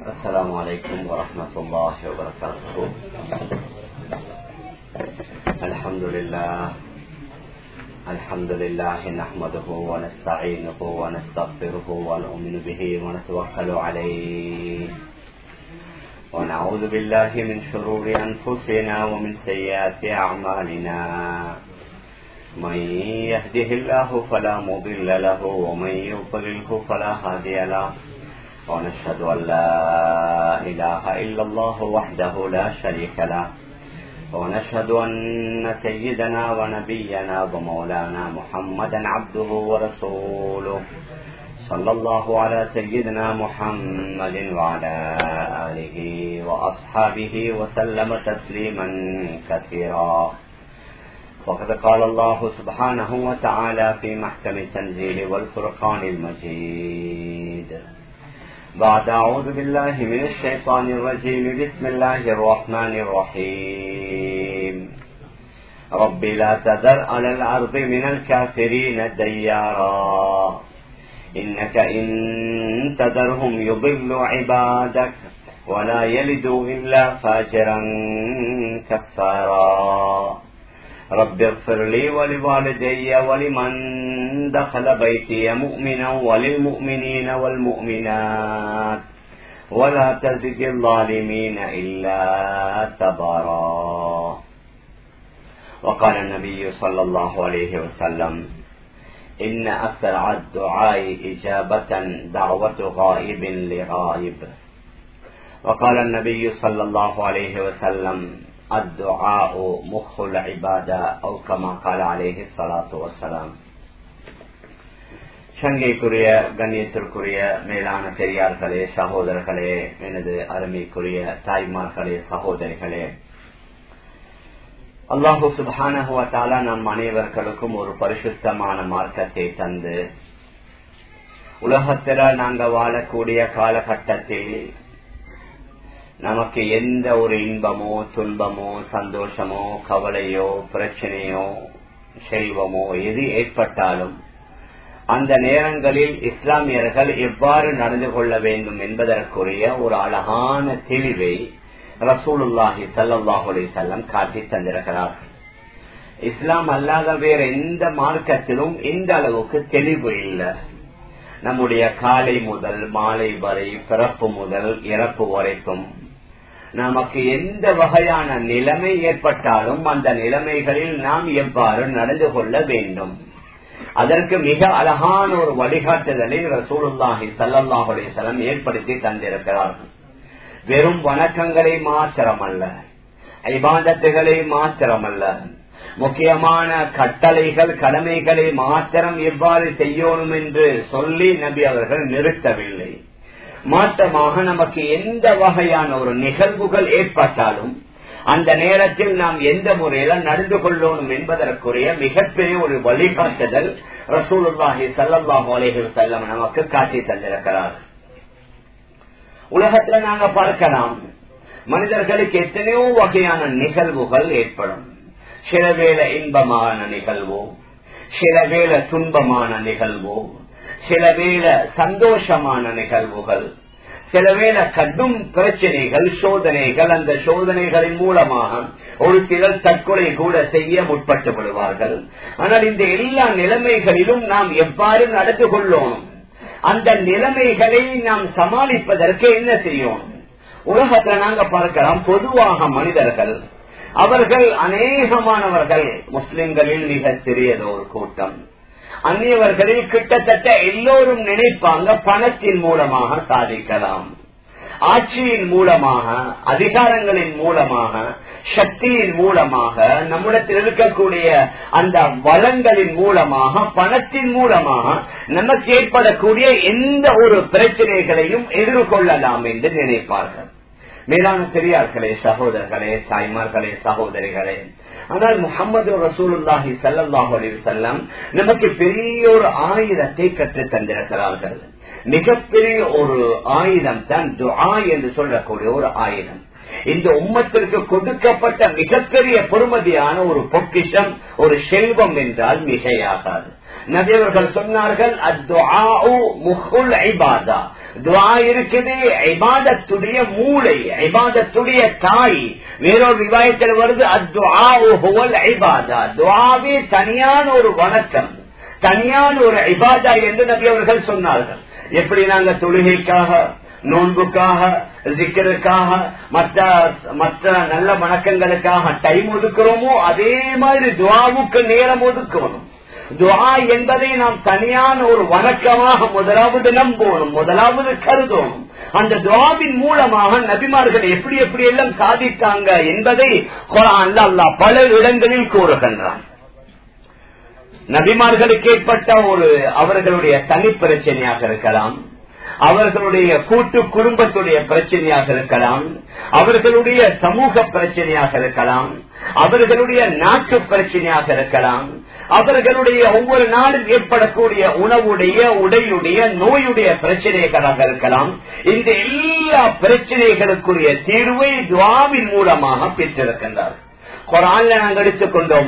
السلام عليكم ورحمة الله وبركاته الحمد لله الحمد لله نحمده ونستعينه ونستغفره ونؤمن به ونتوكل عليه ونعوذ بالله من شرور أنفسنا ومن سيئات أعمالنا من يهده الله فلا مضل له ومن يضلله فلا هادي له ونشهد أن لا إله إلا الله وحده لا شريك له ونشهد أن سيدنا ونبينا ومولانا محمدا عبده ورسوله صلى الله على سيدنا محمد وعلى آله وأصحابه وسلم تسليما كثيرا وقد قال الله سبحانه وتعالى في محكم التنزيل والفرقان المجيد بعد أعوذ بالله من الشيطان الرجيم بسم الله الرحمن الرحيم رب لا تذر على الأرض من الكافرين ديارا إنك إن تذرهم يضل عبادك ولا يلدوا إلا فاجرا كفارا رب اغفر لي ولوالدي ولمن دخل بيتي مؤمنا وللمؤمنين والمؤمنات ولا تزد الظالمين إلا تبارا وقال النبي صلى الله عليه وسلم إن أسرع الدعاء إجابة دعوة غائب لغائب وقال النبي صلى الله عليه وسلم الدعاء مخ العبادة أو كما قال عليه الصلاة والسلام சங்கைக்குரிய கண்ணியத்திற்குரிய மேலான பெரியார்களே சகோதரர்களே எனது அருமைக்குரிய தாய்மார்களே சகோதரிகளே அல்லாஹு சுபானகுவத்தால நம் அனைவர்களுக்கும் ஒரு பரிசுத்தமான மார்க்கத்தை தந்து உலகத்துல நாங்க வாழக்கூடிய காலகட்டத்தில் நமக்கு எந்த ஒரு இன்பமோ துன்பமோ சந்தோஷமோ கவலையோ பிரச்சனையோ செல்வமோ எது ஏற்பட்டாலும் அந்த நேரங்களில் இஸ்லாமியர்கள் எவ்வாறு நடந்து கொள்ள வேண்டும் என்பதற்குரிய ஒரு அழகான தெளிவை ரசூலுல்லாஹி சல்லாஹுலே செல்லம் காட்டி தந்திருக்கிறார் இஸ்லாம் அல்லாத வேற எந்த மார்க்கத்திலும் இந்த அளவுக்கு தெளிவு இல்லை நம்முடைய காலை முதல் மாலை வரை பிறப்பு முதல் இறப்பு வரைக்கும் நமக்கு எந்த வகையான நிலைமை ஏற்பட்டாலும் அந்த நிலைமைகளில் நாம் எவ்வாறு நடந்து கொள்ள வேண்டும் அதற்கு மிக அழகான ஒரு வழிகாட்டுதலை ரசூலுல்லாஹி சல்லாஹுலே செல்லம் ஏற்படுத்தி தந்திருக்கிறார்கள் வெறும் வணக்கங்களை மாத்திரமல்ல ஐபாதத்துகளை மாத்திரமல்ல முக்கியமான கட்டளைகள் கடமைகளை மாத்திரம் எவ்வாறு செய்யணும் என்று சொல்லி நபி அவர்கள் நிறுத்தவில்லை மாற்றமாக நமக்கு எந்த வகையான ஒரு நிகழ்வுகள் ஏற்பட்டாலும் அந்த நேரத்தில் நாம் எந்த முறையில நடந்து கொள்ளணும் என்பதற்குரிய மிகப்பெரிய ஒரு வழிகாட்டுதல் ரசூலுல்லாஹி சல்லாஹூ அலேஹி செல்லம் நமக்கு காட்டி தந்திருக்கிறார் உலகத்துல நாங்க பார்க்கலாம் மனிதர்களுக்கு எத்தனையோ வகையான நிகழ்வுகள் ஏற்படும் சில வேலை இன்பமான நிகழ்வோ சில வேலை துன்பமான நிகழ்வோ சில வேலை சந்தோஷமான நிகழ்வுகள் சில வேலை கடும் பிரச்சனைகள் சோதனைகள் அந்த சோதனைகளின் மூலமாக ஒரு சிலர் தற்கொலை கூட செய்ய முற்பட்டு விடுவார்கள் ஆனால் இந்த எல்லா நிலைமைகளிலும் நாம் எவ்வாறு நடந்து கொள்ளணும் அந்த நிலைமைகளை நாம் சமாளிப்பதற்கு என்ன செய்யணும் உலகத்துல நாங்க பார்க்கலாம் பொதுவாக மனிதர்கள் அவர்கள் அநேகமானவர்கள் முஸ்லிம்களில் மிக சிறியது ஒரு கூட்டம் அந்நியவர்களில் கிட்டத்தட்ட எல்லோரும் நினைப்பாங்க பணத்தின் மூலமாக சாதிக்கலாம் ஆட்சியின் மூலமாக அதிகாரங்களின் மூலமாக சக்தியின் மூலமாக நம்மிடத்தில் இருக்கக்கூடிய அந்த வளங்களின் மூலமாக பணத்தின் மூலமாக நமக்கு ஏற்படக்கூடிய எந்த ஒரு பிரச்சனைகளையும் எதிர்கொள்ளலாம் என்று நினைப்பார்கள் மேலான பெரியார்களே சகோதரர்களே தாய்மார்களே சகோதரிகளே ஆனால் முகமது ரசூலுல்லாஹி சல்லாஹூ அலி செல்லம் நமக்கு பெரிய ஒரு ஆயுதத்தை கற்று தந்திருக்கிறார்கள் மிகப்பெரிய ஒரு ஆயுதம் தான் துஆ என்று சொல்லக்கூடிய ஒரு ஆயுதம் இந்த உம்மத்திற்கு கொடுக்கப்பட்ட மிகப்பெரிய பொறுமதியான ஒரு பொக்கிஷம் ஒரு செல்வம் என்றால் மிகையாகாது நபியவர்கள் சொன்னார்கள் துவா இருக்குது ஐபாதத்துடைய மூளை ஐபாதத்துடைய தாய் வேறொரு விவாயத்தில் வருது ஐபாதா துவாவே தனியான ஒரு வணக்கம் தனியான ஒரு ஐபாதா என்று நபி அவர்கள் சொன்னார்கள் எப்படி நாங்க தொழுகைக்காக நோன்புக்காக சிக்கருக்காக மற்ற மற்ற நல்ல வணக்கங்களுக்காக டைம் ஒதுக்குறோமோ அதே மாதிரி துவாவுக்கு நேரம் ஒதுக்கணும் துவா என்பதை நாம் தனியான ஒரு வணக்கமாக முதலாவது நம்பணும் முதலாவது கருதணும் அந்த துவாவின் மூலமாக நபிமார்கள் எப்படி எப்படி எல்லாம் சாதித்தாங்க என்பதை குரான் அல்லா பல இடங்களில் கூறுகின்றான் நபிமார்களுக்கு ஏற்பட்ட ஒரு அவர்களுடைய தனி பிரச்சனையாக இருக்கலாம் அவர்களுடைய கூட்டு குடும்பத்துடைய பிரச்சனையாக இருக்கலாம் அவர்களுடைய சமூக பிரச்சனையாக இருக்கலாம் அவர்களுடைய நாட்டு பிரச்சனையாக இருக்கலாம் அவர்களுடைய ஒவ்வொரு நாளும் ஏற்படக்கூடிய உணவுடைய உடையுடைய நோயுடைய பிரச்சனைகளாக இருக்கலாம் இந்த எல்லா பிரச்சனைகளுக்குரிய தீர்வை துவாவின் மூலமாக பெற்றிருக்கின்றார்கள் குரான்ல நாங்கள் எடுத்துக் கொண்டோம்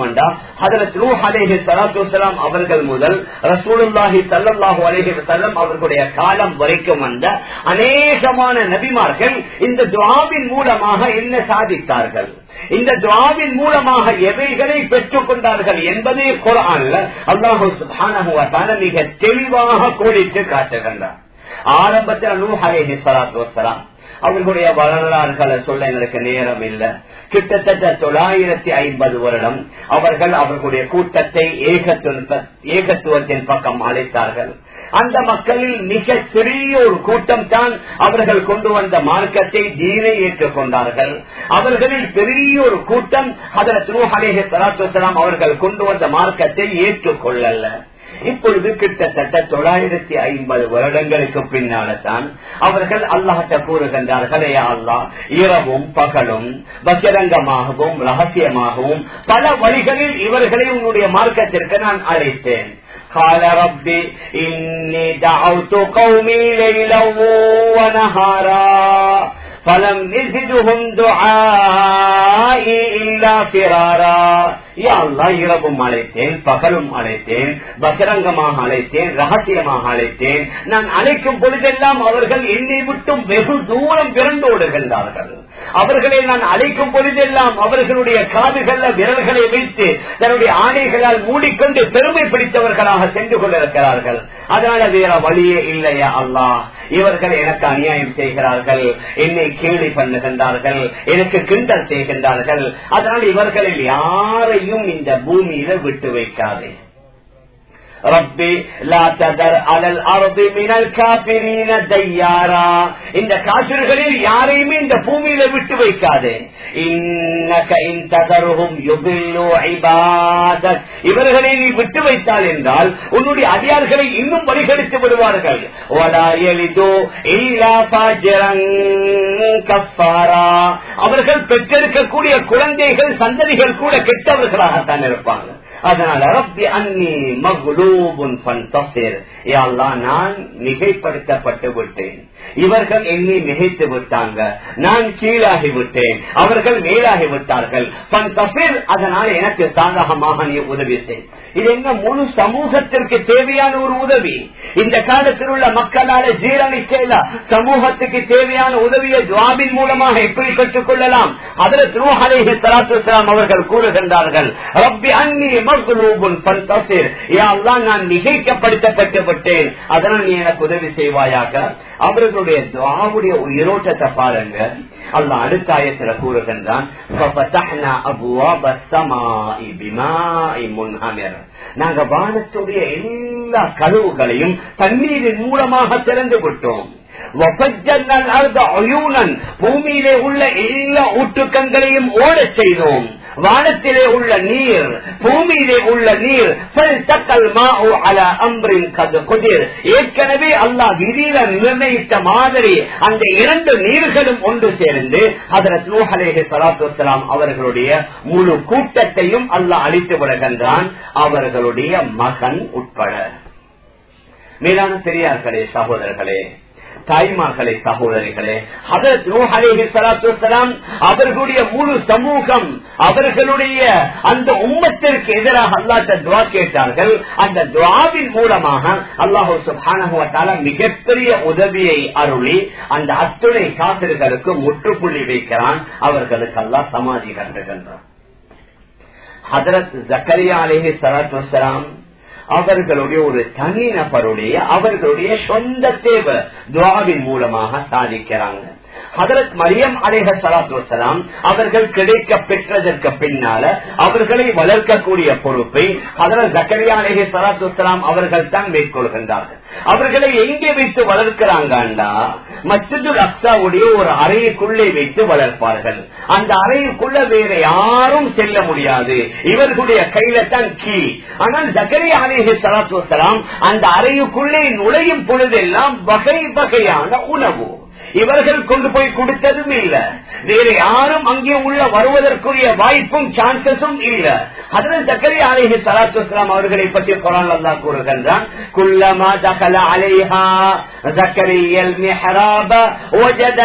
அவர்கள் முதல் ரசூலுல்லாஹி சல்லாஹூ அலேஹி வசல்லம் அவர்களுடைய காலம் வரைக்கும் வந்த அநேகமான நபிமார்கள் இந்த துவாவின் மூலமாக என்ன சாதித்தார்கள் இந்த துவாவின் மூலமாக எவைகளை பெற்றுக் கொண்டார்கள் என்பதே குரான்ல அல்லாஹு மிக தெளிவாக கோடிட்டு காட்டுகின்றார் ஆரம்பத்தில் நூ அலேஹி சலாத்து வசலாம் அவர்களுடைய வரலாறுகளை சொல்ல எங்களுக்கு நேரம் இல்லை கிட்டத்தட்ட தொள்ளாயிரத்தி ஐம்பது வருடம் அவர்கள் அவர்களுடைய கூட்டத்தை ஏகத்துவத்தின் பக்கம் அழைத்தார்கள் அந்த மக்களில் மிக சிறிய ஒரு கூட்டம் தான் அவர்கள் கொண்டு வந்த மார்க்கத்தை தீனை ஏற்றுக் கொண்டார்கள் அவர்களில் பெரிய ஒரு கூட்டம் அதில் திருஹலேஹே சலாத்துலாம் அவர்கள் கொண்டு வந்த மார்க்கத்தை ஏற்றுக்கொள்ளல இப்பொழுது கிட்டத்தட்ட தொள்ளாயிரத்தி ஐம்பது வருடங்களுக்கு பின்னால்தான் அவர்கள் அல்லாஹட்ட கூறுகின்றார்கள் அல்லா இரவும் பகலும் பகிரங்கமாகவும் ரகசியமாகவும் பல வழிகளில் இவர்களை உன்னுடைய மார்க்கத்திற்கு நான் அழைத்தேன் قال رب إني دعوت قومي ليلا ونهارا فلم يزدهم دعائي إلا فرارا இரவும் அழைத்தேன் பகலும் அழைத்தேன் பகிரங்கமாக அழைத்தேன் ரகசியமாக அழைத்தேன் நான் அழைக்கும் பொழுதெல்லாம் அவர்கள் என்னை விட்டும் வெகு தூரம் விரண்டு ஓடுகின்றார்கள் அவர்களை நான் அழைக்கும் பொழுதெல்லாம் அவர்களுடைய காதுகள்ல விரல்களை வைத்து தன்னுடைய ஆணைகளால் மூடிக்கொண்டு பெருமை பிடித்தவர்களாக சென்று கொண்டிருக்கிறார்கள் அதனால வேற வழியே இல்லையா அல்லாஹ் இவர்கள் எனக்கு அநியாயம் செய்கிறார்கள் என்னை கேள்வி பண்ணுகின்றார்கள் எனக்கு கிண்டல் செய்கின்றார்கள் அதனால் இவர்களில் யாரையும் இந்த பூமியில விட்டு வைக்காதே ربي لا تذر على الارض من الكافرين ديارا இந்த காபிர்களில் யாரையுமே இந்த பூமியில விட்டு வைக்காதே இன்னக இன் ததருஹும் யுபில்லு இபாதக் இவர்களை நீ விட்டு வைத்தால் என்றால் உன்னுடைய அதிகாரிகளை இன்னும் வழிகெடுத்து விடுவார்கள் வலா யலிது இல்லா ஃபாஜிரன் கஃபாரா அவர்கள் பெற்றெடுக்கக்கூடிய குழந்தைகள் சந்ததிகள் கூட கெட்டவர்களாகத்தான் இருப்பாங்க அதனால ரப்பி அன்னி மகுலூபுன் பன்தசிர் நான் மிகைப்படுத்தப்பட்டு விட்டேன் இவர்கள் என்னை மிகைத்து விட்டாங்க நான் கீழாகி விட்டேன் அவர்கள் மேலாகி விட்டார்கள் பன்தசிர் அதனால் எனக்கு சாதகமாக நீ உதவி செய் இது என்ன முழு சமூகத்திற்கு தேவையான ஒரு உதவி இந்த காலத்தில் உள்ள மக்களால ஜீரணிக்கல சமூகத்துக்கு தேவையான உதவியை துவாபின் மூலமாக எப்படி பெற்றுக் கொள்ளலாம் அதில் திருஹலேஹி சலாத்துலாம் அவர்கள் கூறுகின்றார்கள் ரப்பி அன்னி மகுலூபுன் பன்தசிர் நான் மிகைக்கப்படுத்தப்பட்டு விட்டேன் அதனால் நீ எனக்கு உதவி செய்வாயாக அவர்களுடைய துவாவுடைய உயிரோட்டத்தை பாருங்க அல்ல அடுத்த ஆயத்தில் கூறுகின்றான் நாங்க வானத்துடைய எல்லா கதவுகளையும் தண்ணீரின் மூலமாக திறந்து விட்டோம் பூமியிலே உள்ள எல்லா ஊற்றுக்கங்களையும் ஓடச் செய்தோம் வானத்திலே உள்ள நீர் பூமியிலே உள்ள நீர் ஏற்கனவே அல்லாஹ் விதியில நிர்ணயித்த மாதிரி அந்த இரண்டு நீர்களும் ஒன்று சேர்ந்து அதற்கு நூஹலேஹி சலாத்துலாம் அவர்களுடைய முழு கூட்டத்தையும் அல்லாஹ் அழித்து விடுகின்றான் அவர்களுடைய மகன் உட்பட மேலான பெரியார்களே சகோதரர்களே தாய்மார்களே சகோதரிகளே ஹதரத் நூஹ் அலைஹி ஸலாத்து வஸலாம் அவர்களுடைய முழு சமூகம் அவர்களுடைய அந்த உம்மத்திற்கு எதிராக அல்லாஹ் துவா கேட்டார்கள் அந்த துவாவின் மூலமாக அல்லாஹு சுப்ஹானஹு வ தஆலா மிகப்பெரிய உதவியை அருளி அந்த அத்துணை காத்திர்களுக்கு முற்றுப்புள்ளி வைக்கிறான் அவர்களுக்கு அல்லாஹ் சமாதி கண்டுகின்றான் ஹதரத் ஜக்கரியா அலேஹி சலாத்து வசலாம் அவர்களுடைய ஒரு தனி நபருடைய அவர்களுடைய சொந்த தேவை துவாவின் மூலமாக சாதிக்கிறாங்க ஹதரத் மரியம் அலேஹ சலாத்து வசலாம் அவர்கள் கிடைக்க பெற்றதற்கு பின்னால அவர்களை வளர்க்கக்கூடிய பொறுப்பை ஹதரத் ஜக்கரியா அலேஹி சலாத்து வசலாம் அவர்கள் தான் மேற்கொள்கின்றார்கள் அவர்களை எங்கே வைத்து வளர்க்கிறாங்கண்டா மஸ்ஜிதுல் அக்சாவுடைய ஒரு அறைக்குள்ளே வைத்து வளர்ப்பார்கள் அந்த அறைக்குள்ள வேற யாரும் செல்ல முடியாது இவர்களுடைய கையில தான் கீ ஆனால் ஜக்கரியா அலேஹி சலாத்து வசலாம் அந்த அறைக்குள்ளே நுழையும் பொழுதெல்லாம் வகை வகையான உணவு இவர்கள் கொண்டு போய் கொடுத்ததும் இல்ல வேற யாரும் அங்கே உள்ள வருவதற்குரிய வாய்ப்பும் சான்சஸும் இல்ல அதில் சக்கரி அலேஹி சலாத்து வஸ்லாம் அவர்களை பற்றி குரான் அல்லா கூறுகின்றான் குல்லமா தகல அலேஹா ஜக்கரியல் மிஹராப وجد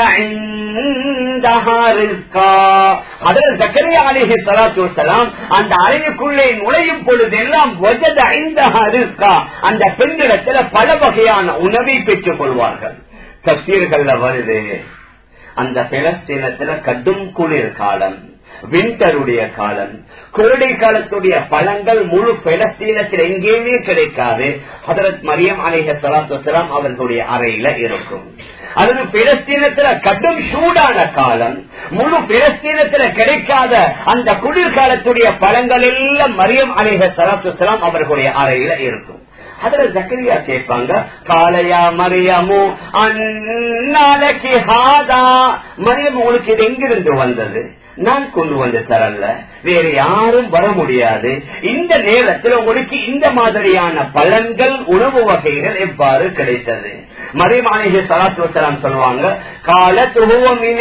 عندها رزقا அதில் ஜக்கரியா அலேஹி சலாத்து வஸ்லாம் அந்த அறைக்குள்ளே நுழையும் பொழுதெல்லாம் வஜத ஐந்தஹா ரிஸ்கா அந்த பெண்ணிடத்தில் பல வகையான உணவை பெற்றுக் கொள்வார்கள் தப்சீர்கள்ல வருது அந்த பிலஸ்தீனத்துல கடும் குளிர் காலம் விண்டருடைய காலம் குருடை காலத்துடைய பழங்கள் முழு பிலஸ்தீனத்தில் எங்கேயுமே கிடைக்காது ஹதரத் மரியம் அலேஹ சலாத்துலாம் அவர்களுடைய அறையில இருக்கும் அது பிலஸ்தீனத்துல கடும் சூடான காலம் முழு பிலஸ்தீனத்துல கிடைக்காத அந்த குளிர்காலத்துடைய பழங்கள் எல்லாம் மரியம் அலேஹ சலாத்துலாம் அவர்களுடைய அறையில இருக்கும் அதுல ஜக்கரியா கேட்பாங்க காலையா மரியமோ அந்நாளைக்கு ஹாதா மரியம் உங்களுக்கு இது எங்கிருந்து வந்தது நான் கொண்டு வந்து தரல வேற யாரும் வர முடியாது இந்த நேரத்தில் உங்களுக்கு இந்த மாதிரியான பலன்கள் உணவு வகைகள் எவ்வாறு கிடைத்தது மறைமாளிகை சலாத்துவத்தலாம் சொல்லுவாங்க கால துருவமின்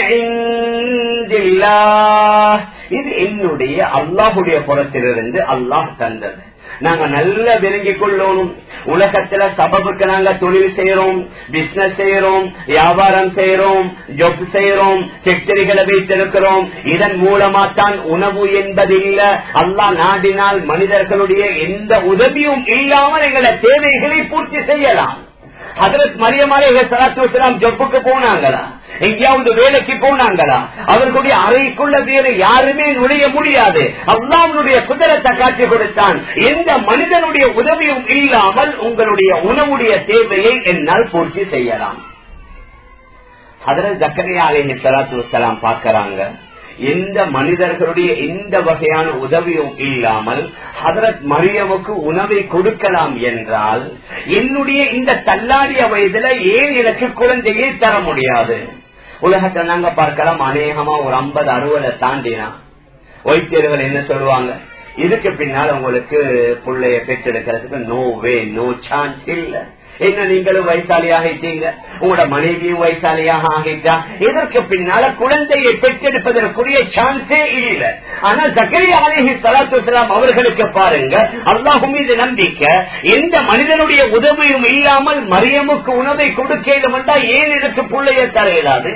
இது என்னுடைய அல்லாஹுடைய புறத்திலிருந்து அல்லாஹ் தந்தது நாங்க நல்லா விளங்கிக் கொள்ளணும் உலகத்துல சபபுக்கு நாங்க தொழில் செய்யறோம் பிசினஸ் செய்யறோம் வியாபாரம் செய்யறோம் ஜொப் செய்யறோம் ஃபேக்டரிகளை வைத்திருக்கிறோம் இதன் மூலமா தான் உணவு என்பது இல்ல அல்லா நாடினால் மனிதர்களுடைய எந்த உதவியும் இல்லாமல் எங்களை தேவைகளை பூர்த்தி செய்யலாம் ஹதரத் மரியமாலே சலாத்து வசலாம் ஜப்புக்கு போனாங்களா எங்கேயாவது வேலைக்கு போனாங்களா அவர்களுடைய அறைக்குள்ள வேறு யாருமே நுழைய முடியாது அல்லாவுடைய குதிரத்தை காட்சி கொடுத்தான் எந்த மனிதனுடைய உதவியும் இல்லாமல் உங்களுடைய உணவுடைய தேவையை என்னால் பூர்த்தி செய்யலாம் ஹதரத் ஜக்கரியா அலேஹி சலாத்து வசலாம் பார்க்கிறாங்க எந்த மனிதர்களுடைய எந்த வகையான உதவியும் இல்லாமல் ஹதரத் மரியமுக்கு உணவை கொடுக்கலாம் என்றால் என்னுடைய இந்த தள்ளாடிய வயதுல ஏன் எனக்கு குழந்தையை தர முடியாது உலகத்தை நாங்க பார்க்கலாம் அநேகமா ஒரு ஐம்பது அறுபதை தாண்டினா வைத்தியர்கள் என்ன சொல்லுவாங்க இதுக்கு பின்னால் உங்களுக்கு பிள்ளைய பெற்றெடுக்கிறதுக்கு நோ வே நோ சான்ஸ் இல்ல என்ன நீங்களும் வயசாளி ஆகிட்டீங்க உங்களோட மனைவியும் வயசாளியாக ஆகிட்டா இதற்கு பின்னால குழந்தையை பெற்றெடுப்பதற்குரிய சான்ஸே இல்ல ஆனா ஜக்கரி அலிஹி சலாத்துலாம் அவர்களுக்கு பாருங்க அல்லாஹு மீது நம்பிக்கை எந்த மனிதனுடைய உதவியும் இல்லாமல் மரியமுக்கு உணவை கொடுக்கலும் ஏன் இதற்கு பிள்ளைய தர இயலாது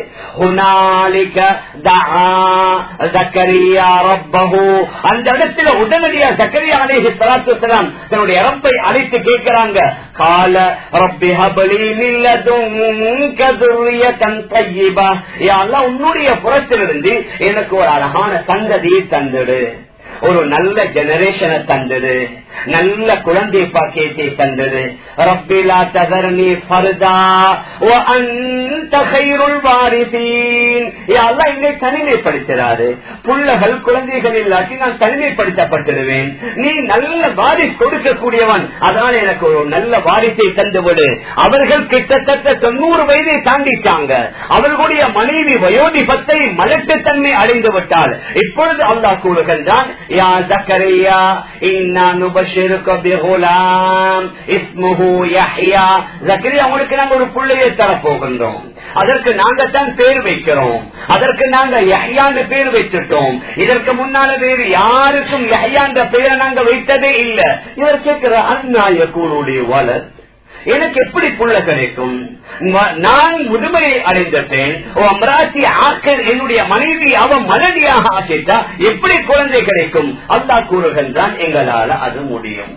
அந்த இடத்துல உடனடியா ஜக்கரியா அலிஹி சலாத்துலாம் தன்னுடைய ரப்பை அழைத்து கேட்கிறாங்க கால ரப்பி ஹபலி மில்லதுங்க துர்ரியத்தன் தையிபா யாரெல்லாம் உன்னுடைய புறத்திலிருந்து எனக்கு ஒரு அழகான சந்ததியை தந்துடு ஒரு நல்ல ஜெனரேஷனை தந்தது நல்ல குழந்தை பாக்கியத்தை தந்தது ரப்பிலா தகர்னி ஃபர்தா ஓ அந்த கைருள் வாரிசீன் எல்லாம் இங்கே தனிமைப்படுத்துறாரு புள்ளகள் குழந்தைகள் இல்லாட்டி நான் தனிமைப்படுத்தப்பட்டிருவேன் நீ நல்ல வாரிசு கொடுக்கக்கூடியவன் அதனால எனக்கு ஒரு நல்ல வாரிசை தந்துவிடு அவர்கள் கிட்டத்தட்ட தொண்ணூறு வயதை தாண்டிட்டாங்க அவர்களுடைய மனைவி வயோதிபத்தை மலட்டுத்தன்மை அடைந்து விட்டால் இப்பொழுது அல்லாஹ் கூறுகின்றான் யா ஜக்கரியா இன்னா நுபஷிருக்க பிகுலாம் இஸ்முஹு யஹ்யா ஜக்கரியா உங்களுக்கு நாங்க ஒரு பிள்ளையை தர போகின்றோம் அதற்கு நாங்க தான் பேர் வைக்கிறோம் அதற்கு நாங்க யஹ்யான்னு பேர் வச்சுட்டோம் இதற்கு முன்னால வேறு யாருக்கும் யஹ்யான்ற பெயரை நாங்க வைத்ததே இல்லை இவர் கேட்கிற அந்நாய கூறுடைய வளர் எனக்கு எப்படி புள்ள கிடைக்கும் ம- நான் முதுமையை அடைந்துட்டேன் ஓ அமராசி ஆக்கர் என்னுடைய மனைவி அவன் மலடியாக ஆக்கிட்டா எப்படி குழந்தை கிடைக்கும் அல்லாஹ் கூறுகின்றான் எங்களால அது முடியும்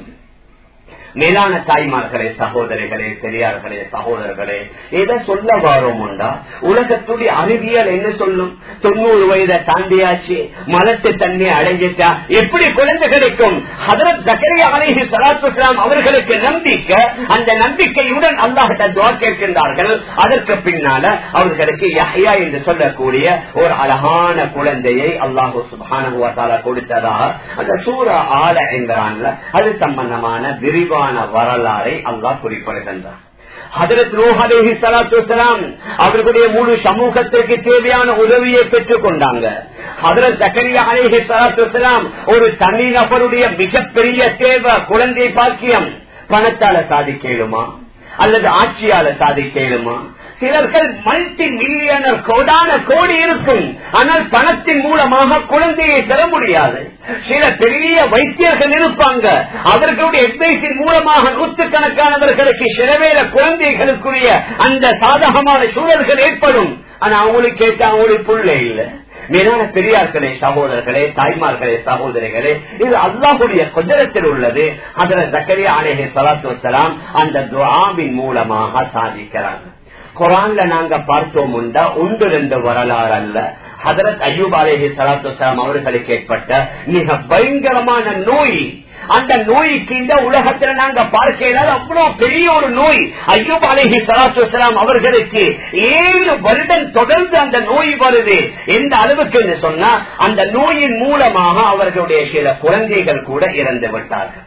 மேலான தாய்மார்களே சகோதரிகளே பெரியார்களே சகோதரர்களே எதை சொல்ல வாரோம் உண்டா உலகத்துடைய அறிவியல் என்ன சொல்லும் தொண்ணூறு வயதை தாண்டியாச்சு மலத்து தண்ணி அடைஞ்சிட்டா எப்படி குழந்தை கிடைக்கும் ஹதரத் ஜக்கரியா அலைஹி ஸலாத்து வஸலாம் அவர்களுக்கு நம்பிக்கை அந்த நம்பிக்கையுடன் அல்லாஹ்ட்ட துவா கேட்கின்றார்கள் அதற்கு பின்னால அவர்களுக்கு யஹ்யா என்று சொல்லக்கூடிய ஒரு அழகான குழந்தையை அல்லாஹு சுப்ஹானஹு வ தஆலா கொடுத்ததாக அந்த சூரா ஆல என்கிறான்ல அது சம்பந்தமான விரிவான வரலாறை அல்லாஹ் குறிப்பிடுகின்றார் ஹதரத் நூஹ் அலைஹி ஸலாத்து வஸலாம் அவர்களுடைய முழு சமூகத்திற்கு தேவையான உதவியை பெற்றுக் கொண்டாங்க ஹதரத் ஜக்கரியா அலைஹி ஸலாத்து வஸலாம் ஒரு தனி நபருடைய மிகப்பெரிய தேவை குழந்தை பாக்கியம் பணத்தால சாதிக்க இயலுமா அல்லது ஆட்சியால சாதிக்க இயலுமா சிலர்கள் மல்டி மில்லியனர் கோடான கோடி இருக்கும் ஆனால் பணத்தின் மூலமாக குழந்தையை பெற முடியாது சில பெரிய வைத்தியர்கள் இருப்பாங்க அவர்களுடைய அட்வைஸின் மூலமாக நூற்றுக்கணக்கானவர்களுக்கு சிலவேல குழந்தைகளுக்குரிய அந்த சாதகமான சூழல்கள் ஏற்படும் ஆனா அவங்களுக்கு கேட்ட அவங்களுக்கு புள்ள இல்லை மேலான பெரியார்களே சகோதரர்களே தாய்மார்களே சகோதரிகளே இது அல்லாஹுடைய குஜரத்தில் உள்ளது அதில் ஜக்கரியா அலேஹே சலாத்து வசலாம் அந்த துவாவின் மூலமாக சாதிக்கிறாங்க குரான்ல நாங்க பார்த்தோம் உண்டா ஒன்று ரெண்டு வரலாறு அல்ல ஹதரத் அய்யூப் அலேஹி சலாத்து வசலாம் அவர்களுக்கு ஏற்பட்ட மிக பயங்கரமான நோய் அந்த நோய்க்கு இந்த உலகத்துல நாங்க பார்க்கலாம் அவ்வளவு பெரிய ஒரு நோய் ஐயூப் அலேஹி சலாத்து வசலாம் அவர்களுக்கு ஏழு வருடம் தொடர்ந்து அந்த நோய் வருது எந்த அளவுக்கு என்று சொன்னா அந்த நோயின் மூலமாக அவர்களுடைய சில குழந்தைகள் கூட இறந்து விட்டார்கள்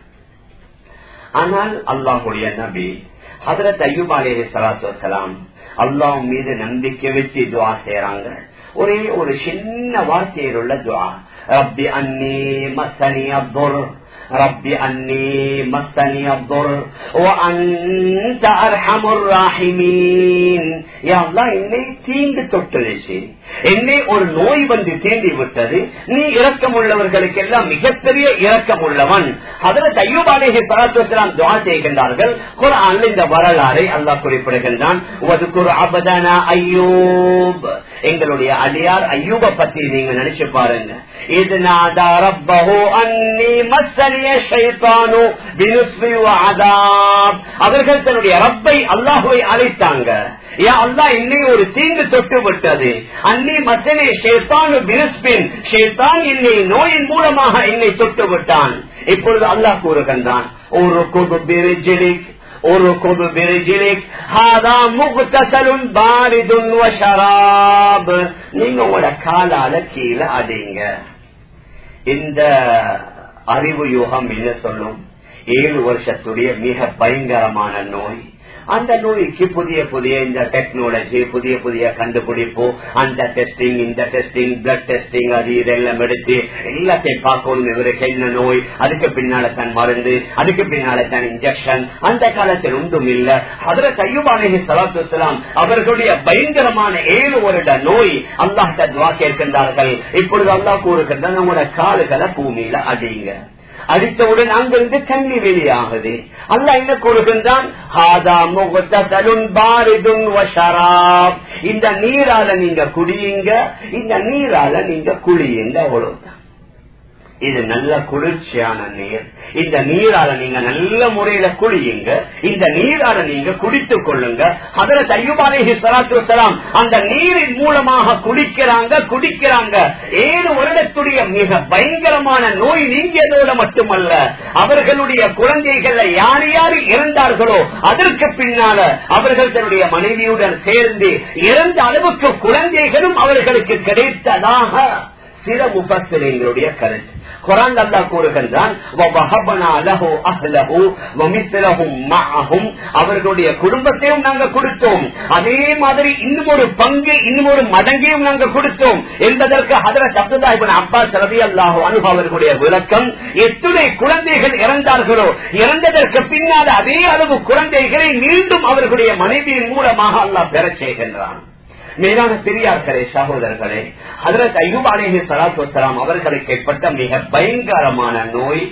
ஆனால் அல்லாஹுடைய நபி ஹதரத் அய்யூப் அலேஹி சலாத்து வசலாம் அல்லாஹ் மீது நம்பிக்கை வச்சு துவா செய்யறாங்க ஒரே ஒரு சின்ன வார்த்தையில் உள்ள துவா ரப்பி அன்னி மசனி அப்துர் رب أني مسني الضر وأنت أرحم الراحمين يا الله என்னை தீங்கு தொட்டுச்சு என்னை ஒரு நோய் வந்து தீண்டி விட்டது நீ இரக்கம் உள்ளவர்களுக்கு எல்லாம் மிகப்பெரிய இரக்கம் உள்ளவன் அதில் தையூப் அலேஹி சலாத்துலாம் துவா செய்கின்றார்கள் குரான் இந்த வரலாறை அல்லாஹ் குறிப்பிடுகின்றான் ஒதுக்குரு அபதனா ஐயூப் எங்களுடைய அடியார் ஐயூப பத்தி நீங்க நினைச்சு பாருங்க இது நாதா ரப்பஹு அன்னி மஸ்ஸனிய ஷைத்தானு பினுஸ்பி வஅதாப் அவர்கள் தன்னுடைய ரப்பை அல்லாஹ்வை அழைத்தாங்க யா அல்லாஹ் என்னை ஒரு தீங்கு தொட்டு விட்டது அன்னி மசனே ஷேத்தானு பினுஸ்பின் ஷேத்தான் என்னை நோயின் மூலமாக என்னை தொட்டு விட்டான் இப்பொழுது அல்லாஹ் கூறுகின்றான் ஒரு கொடு பிரிஜிலிக் ஒரு கொடு பிரிஜிலிக் ஹாதா முகுத்தசலுன் பாரிதுன் வஷராப் நீங்க உங்களோட காலால கீழே அடிங்க இந்த அறிவு யோகம் என்ன சொல்லும் ஏழு வருஷத்துடைய மிக பயங்கரமான நோய் அந்த நோய்க்கு புதிய புதிய இந்த டெக்னாலஜி புதிய புதிய கண்டுபிடிப்பு அந்த டெஸ்டிங் இந்த டெஸ்டிங் பிளட் டெஸ்டிங் அது இதெல்லாம் எடுத்து எல்லாத்தையும் பார்க்கணும் இவருக்கு என்ன நோய் அதுக்கு பின்னால தன் மருந்து அதுக்கு பின்னால தன் இன்ஜெக்ஷன் அந்த காலத்தில் ஒன்றும் இல்ல அதுல கையுபானகி சலாத்து வலாம் அவர்களுடைய பயங்கரமான ஏழு வருட நோய் அல்லாஹ் துவா கேட்கின்றார்கள் இப்பொழுது அல்லாஹ் கூறுகின்றார் நம்மளோட காலுகளை பூமியில அடிங்க அடித்தவுடன் அங்கிருந்து தண்ணி வெளியாகுது அல்ல என்ன கொடுக்கின்றான் இந்த நீரால நீங்க குடியுங்க இந்த நீரால நீங்க குளியுங்க அவ்வளவுதான் இது நல்ல குளிர்ச்சியான நீர் இந்த நீரால நீங்க நல்ல முறையில குளியுங்க இந்த நீரால நீங்க குடித்துக் கொள்ளுங்க அதுல தையுபாலேஹி சலாத்து வலாம் அந்த நீரின் மூலமாக குடிக்கிறாங்க குடிக்கிறாங்க ஏழு வருடத்துடைய மிக பயங்கரமான நோய் நீங்கியதோடு மட்டுமல்ல அவர்களுடைய குழந்தைகள் யார் யார் இறந்தார்களோ அதற்கு பின்னால அவர்கள் தன்னுடைய மனைவியுடன் சேர்ந்து இறந்த அளவுக்கு குழந்தைகளும் அவர்களுக்கு கிடைத்ததாக சில முப்பத்திரைகளுடைய கருத்து குரான் அல்லா கூறுகின்றான் அவர்களுடைய குடும்பத்தையும் நாங்கள் கொடுத்தோம் அதே மாதிரி இன்னும் ஒரு பங்கு இன்னும் ஒரு மடங்கையும் நாங்கள் கொடுத்தோம் என்பதற்கு அதர சப்தாய்பன் அப்பா சரதி அல்லாஹோ அனுபவ அவர்களுடைய விளக்கம் எத்துணை குழந்தைகள் இறந்தார்களோ இறந்ததற்கு பின்னால் அதே அளவு குழந்தைகளை மீண்டும் அவர்களுடைய மனைவியின் மூலமாக அல்லாஹ் பெறச் செய்கின்றான் மேலான பெரியார்களே சகோதரர்களே அதற்கு ஐயூப் அலேஹி சலாத்து வலாம் அவர்களுக்கு ஏற்பட்ட மிக பயங்கரமான நோய்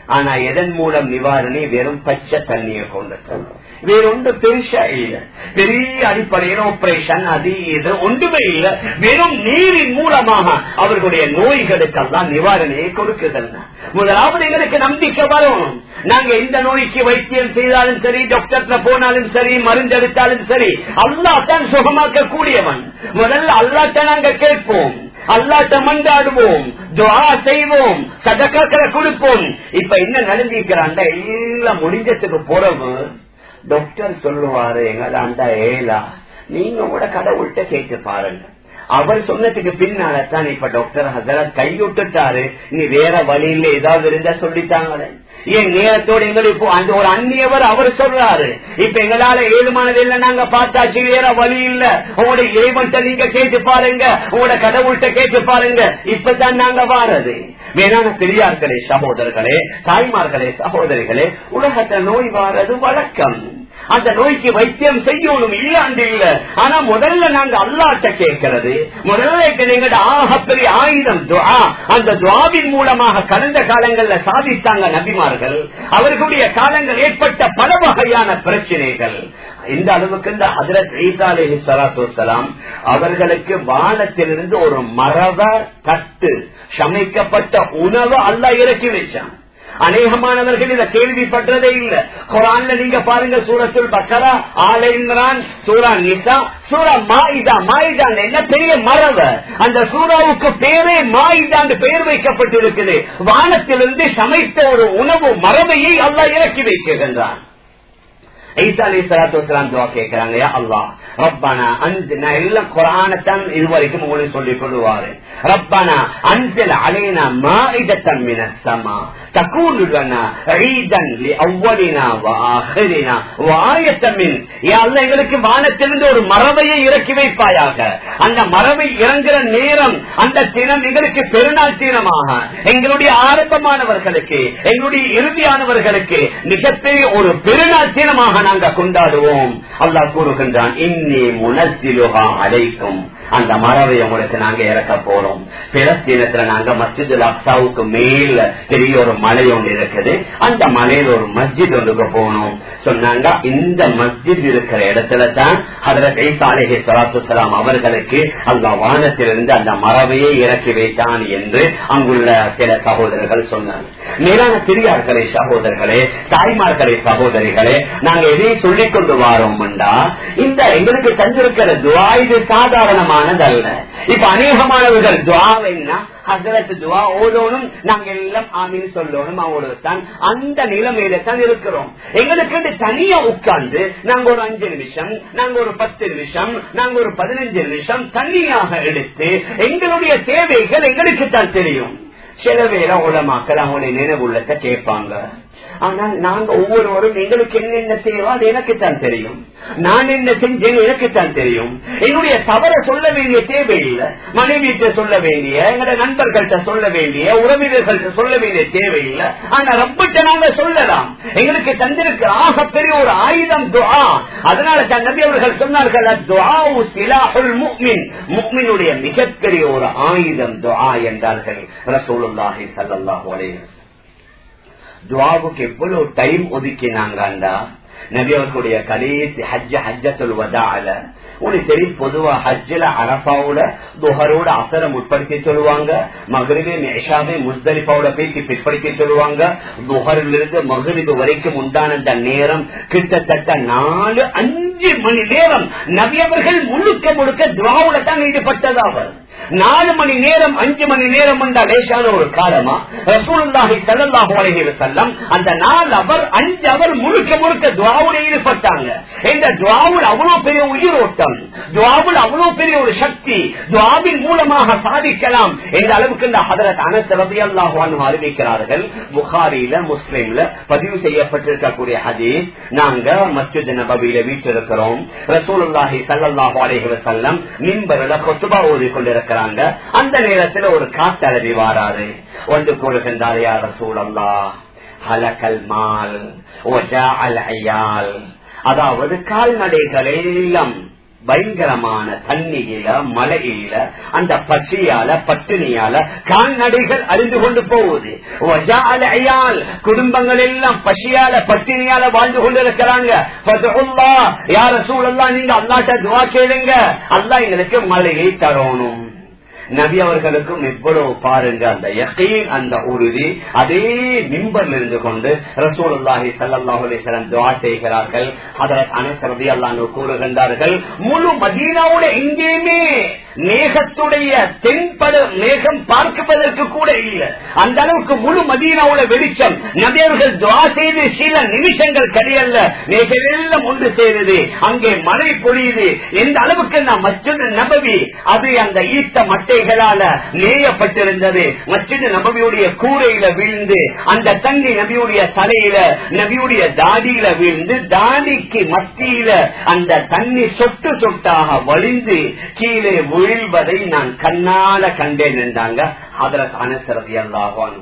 ஆனா எதன் மூலம் நிவாரணி வெறும் பச்சை தண்ணியை கொண்டு வேறொன்று பெருசா இல்ல பெரிய அடிப்படையில ஆபரேஷன் அது இது ஒன்றுமே இல்ல வெறும் நீரின் மூலமாக அவர்களுடைய நோய்களுக்கெல்லாம் நிவாரணையை கொடுக்குதுன்னா முதலாவது எங்களுக்கு நம்பிக்கை வரணும் நாங்க எந்த நோய்க்கு வைத்தியம் செய்தாலும் சரி டாக்டர்ல போனாலும் சரி மருந்து எடுத்தாலும் சரி அல்லாத்தான் சுகமாக்க கூடியவன் முதல்ல அல்லாட்ட நாங்க கேட்போம் அல்லாட்ட மண்டாடுவோம் துவா செய்வோம் சதக்காக்களை கொடுப்போம் இப்ப என்ன நடந்திருக்கிறாண்ட எல்லாம் முடிஞ்சதுக்கு போறவு டாக்டர் சொல்லுவாரு எங்களாண்டா ஏலா நீங்க கூட கடவுள்கிட்ட கேட்டு பாருங்க அவர் சொன்னதுக்கு பின்னால்தான் இப்ப டாக்டர் ஹசரத் கைவிட்டுட்டாரு நீ வேற வழியில ஏதாவது இருந்தா சொல்லித்தாங்களே ஏன் நேரத்தோடு எங்களுக்கு அந்த ஒரு அந்நியவர் அவர் சொல்றாரு இப்ப எங்களால ஏழுமானது இல்ல நாங்க பார்த்தாச்சு வேற வழி இல்ல உங்களோட இறைவன்ட்ட நீங்க கேட்டு பாருங்க உங்களோட கடவுள்கிட்ட கேட்டு பாருங்க இப்பதான் நாங்க வாரது வேணான பெரியார்களே சகோதரர்களே தாய்மார்களே சகோதரிகளே உலகத்துல நோய் வாரது வழக்கம் அந்த நோய்க்கு வைத்தியம் செய்யணும் இல்லாண்டு இல்ல ஆனா முதல்ல நாங்க அல்லாட்ட கேட்கிறது முதல்ல எங்களோட ஆகப்பெரிய ஆயுதம் துவா அந்த துவாவின் மூலமாக கடந்த காலங்கள்ல சாதித்தாங்க நபிமார்கள் அவர்களுடைய காலங்கள் ஏற்பட்ட பல வகையான பிரச்சனைகள் இந்த அளவுக்கு இந்த ஹதரத் ஈசா அலி சலாத்து வலாம் அவர்களுக்கு வானத்திலிருந்து ஒரு மரப தட்டு சமைக்கப்பட்ட உணவு அல்ல இறக்கி வச்சான் அநேகமானவர்கள் இதை கேள்விப்பட்டதே இல்ல குரான்ல நீங்க பாருங்க சூரத்துல் பக்கரா ஆல இம்ரான் சூரா நிசா சூரா மாயிதா மாயிதான் என்ன பெரிய மரப அந்த சூறாவுக்கு பேரே மாயிதான் பெயர் வைக்கப்பட்டிருக்குது வானத்திலிருந்து சமைத்த ஒரு உணவு மரபையை அல்லா இறக்கி வைக்கின்றான் ஈசா அலி சலாத்து வலாம் துவா கேட்கிறாங்க அல்லா ரப்பானா அஞ்சு நான் எல்லாம் குரானத்தான் இதுவரைக்கும் உங்களுக்கு சொல்லிக் கொள்வாரு ரப்பானா அஞ்சல் அலைனா மாஇதத்தன் மின சமா تكون لنا عيدا لأولنا وآخرنا وآية من يا الله எங்களுக்கு வானத்திலிருந்து ஒரு மரபையை இறக்கி வைப்பாயாக அந்த மரபை இறங்குற நேரம் அந்த தினம் எங்களுக்கு பெருநாள் தினமாக எங்களுடைய ஆரம்பமானவர்களுக்கு எங்களுடைய இறுதியானவர்களுக்கு மிகப்பெரிய ஒரு பெருநாள் தினமாக நாங்க கொண்டாடுவோம் அல்லாஹ் கூறுகின்றான் இன்னி முனத்திலுகா அழைக்கும் அந்த மரபை உங்களுக்கு நாங்க இறக்க போறோம் பிறஸ்தீனத்துல நாங்க மஸ்ஜித் அப்சாவுக்கு மேல பெரிய ஒரு மலை ஒன்று இருக்குது அந்த மலையில ஒரு மஸ்ஜித் ஒன்றுக்கு போகணும் சொன்னாங்க இந்த மஸ்ஜித் இருக்கிற இடத்துல தான் அதுல கைசாலேஹி சலாத்து சலாம் அவர்களுக்கு அந்த வானத்திலிருந்து அந்த மரபையை இறக்கி வைத்தான் என்று அங்குள்ள சில சகோதரர்கள் சொன்னாங்க மேலான பெரியார்களே சகோதரர்களே தாய்மார்களே சகோதரிகளே நாங்க எதையும் சொல்லிக் கொண்டு வாரோம்டா இந்த எங்களுக்கு தந்திருக்கிற துவா இது சாதாரணமானது அல்ல இப்ப அநேகமானவர்கள் துவாவைன்னா ஹசரத் துவா ஓதோனும் நாங்க எல்லாம் ஆமின்னு சொல்லணும் அவ்வளவுதான் அந்த நிலைமையில தான் இருக்கிறோம் எங்களுக்கு தனியா உட்கார்ந்து நாங்க ஒரு அஞ்சு நிமிஷம் நாங்க ஒரு பத்து நிமிஷம் நாங்க ஒரு பதினஞ்சு நிமிஷம் தனியாக எடுத்து எங்களுடைய தேவைகள் எங்களுக்கு தான் தெரியும் சில பேர உலமாக்கள் அவங்களுடைய நினைவுள்ளத்தை கேட்பாங்க ஆனால் நாங்க ஒவ்வொருவரும் எங்களுக்கு என்னென்ன தேவை அது எனக்குத்தான் தெரியும் நான் என்ன செஞ்சேன் எனக்குத்தான் தெரியும் என்னுடைய தவற சொல்ல வேண்டிய தேவையில்லை மனைவியிட்ட சொல்ல வேண்டிய எங்களோட நண்பர்கள்ட்ட சொல்ல வேண்டிய உறவினர்கள்ட்ட சொல்ல வேண்டிய தேவையில்லை ஆனா ரப்பிட்ட நாங்க சொல்லலாம் எங்களுக்கு தந்திருக்கு ஆகப்பெரிய ஒரு ஆயுதம் துவா அதனால தான் நபி அவர்கள் சொன்னார்கள் முக்மினுடைய மிகப்பெரிய ஒரு ஆயுதம் துவா என்றார்கள் ரசூலுல்லாஹி சல்லாஹூ அலைஹி துவாவுக்கு எவ்வளவு டைம் ஒதுக்கினாங்கண்டா நபி அவர்களுடைய கடைசி ஹஜ்ஜ ஹஜ்ஜத்துல் வதால உனக்கு தெரியும் பொதுவா ஹஜ்ஜில அரபாவோட துஹரோட அசரம் உட்படுத்தி சொல்லுவாங்க மகரிபே மேஷாவே முஸ்தலிஃபாவோட பேசி பிற்படுத்தி சொல்லுவாங்க துஹரில் இருந்து மகரிபு வரைக்கும் உண்டான அந்த நேரம் கிட்டத்தட்ட நாலு அஞ்சு மணி நேரம் நபி அவர்கள் முழுக்க முழுக்க துவாவோட தான் ஈடுபட்டதாக நாலு மணி நேரம் அஞ்சு மணி நேரம் என்ற லேசான ஒரு காலமா ரசூலுல்லாஹி ஸல்லல்லாஹு அலைஹி வஸல்லம் அந்த நாலு அவர் அஞ்சு அவர் முழுக்க முழுக்க துஆவுல ஈடுபட்டாங்க இந்த துஆவுல அவ்வளவு பெரிய உயிரோட்டம் துஆவுல அவ்வளவு பெரிய ஒரு சக்தி துஆவின் மூலமாக சாதிக்கலாம் என்ற அளவுக்கு இந்த ஹதரத் அனஸ் ரலியல்லாஹு அன்ஹு அறிவிக்கிறார்கள் புகாரில முஸ்லிம்ல பதிவு செய்யப்பட்டிருக்கக்கூடிய ஹதீஸ் நாங்க மஸ்ஜித் நபவியில வீட்டிருக்கிறோம் ரசூலுல்லாஹி ஸல்லல்லாஹு அலைஹி வஸல்லம் மிம்பர்ல குத்பா ஓதி கொண்டிருக்கிறாங்க அந்த நேரத்தில் ஒரு காத்தளவி வாராரு வந்து கூறுகின்றார் யார் ரசூலல்லா ஹலக்கல் மால் ஐயால் அதாவது கால்நடைகள் எல்லாம் பயங்கரமான தண்ணியில மழையில அந்த பசியால பட்டினியால கால்நடைகள் அறிந்து கொண்டு போகுது வஜாஅல அயால் குடும்பங்கள் எல்லாம் பசியால பட்டினியால வாழ்ந்து கொண்டு இருக்கிறாங்க யார சூழல்லாம் நீங்க அல்லாட்ட துவா கேளுங்க அல்லா எங்களுக்கு மழையை தரணும் நபி அவர்களுக்கும் எவ்வளவு பாருங்க அந்த யக்கீன் அந்த உறுதி அதே மிம்பர்ல இருந்து கொண்டு ரசூலுல்லாஹி ஸல்லல்லாஹு அலைஹி வஸல்லம் துஆ செய்கிறார்கள் ஹஜரத் அனஸ் ரலியல்லாஹு கூறுகின்றார்கள் முழு மதீனாவோட எங்கேயுமே மேகத்துடைய தென்பட மேகம் பார்ப்பதற்கு கூட இல்லை அந்த அளவுக்கு முழு மதீனாவோட வெளிச்சம் நபியர்கள் துவா செய்து சில நிமிஷங்கள் கடையல்ல மேகம் எல்லாம் ஒன்று சேருது அங்கே மழை பொழியுது எந்த அளவுக்கு நான் மஸ்ஜித் நபவி அது அந்த ஈத்த மட்டைகளால நேயப்பட்டிருந்தது மஸ்ஜித் நபவியுடைய கூரையில வீழ்ந்து அந்த தண்ணி நபியுடைய தலையில நபியுடைய தாடியில வீழ்ந்து தாடிக்கு மத்தியில அந்த தண்ணி சொட்டு சொட்டாக வழிந்து கீழே வீழ்வதை நான் கண்ணால கண்டேன் என்றாங்க ஹதரத் அனசரதி அல்லாஹான்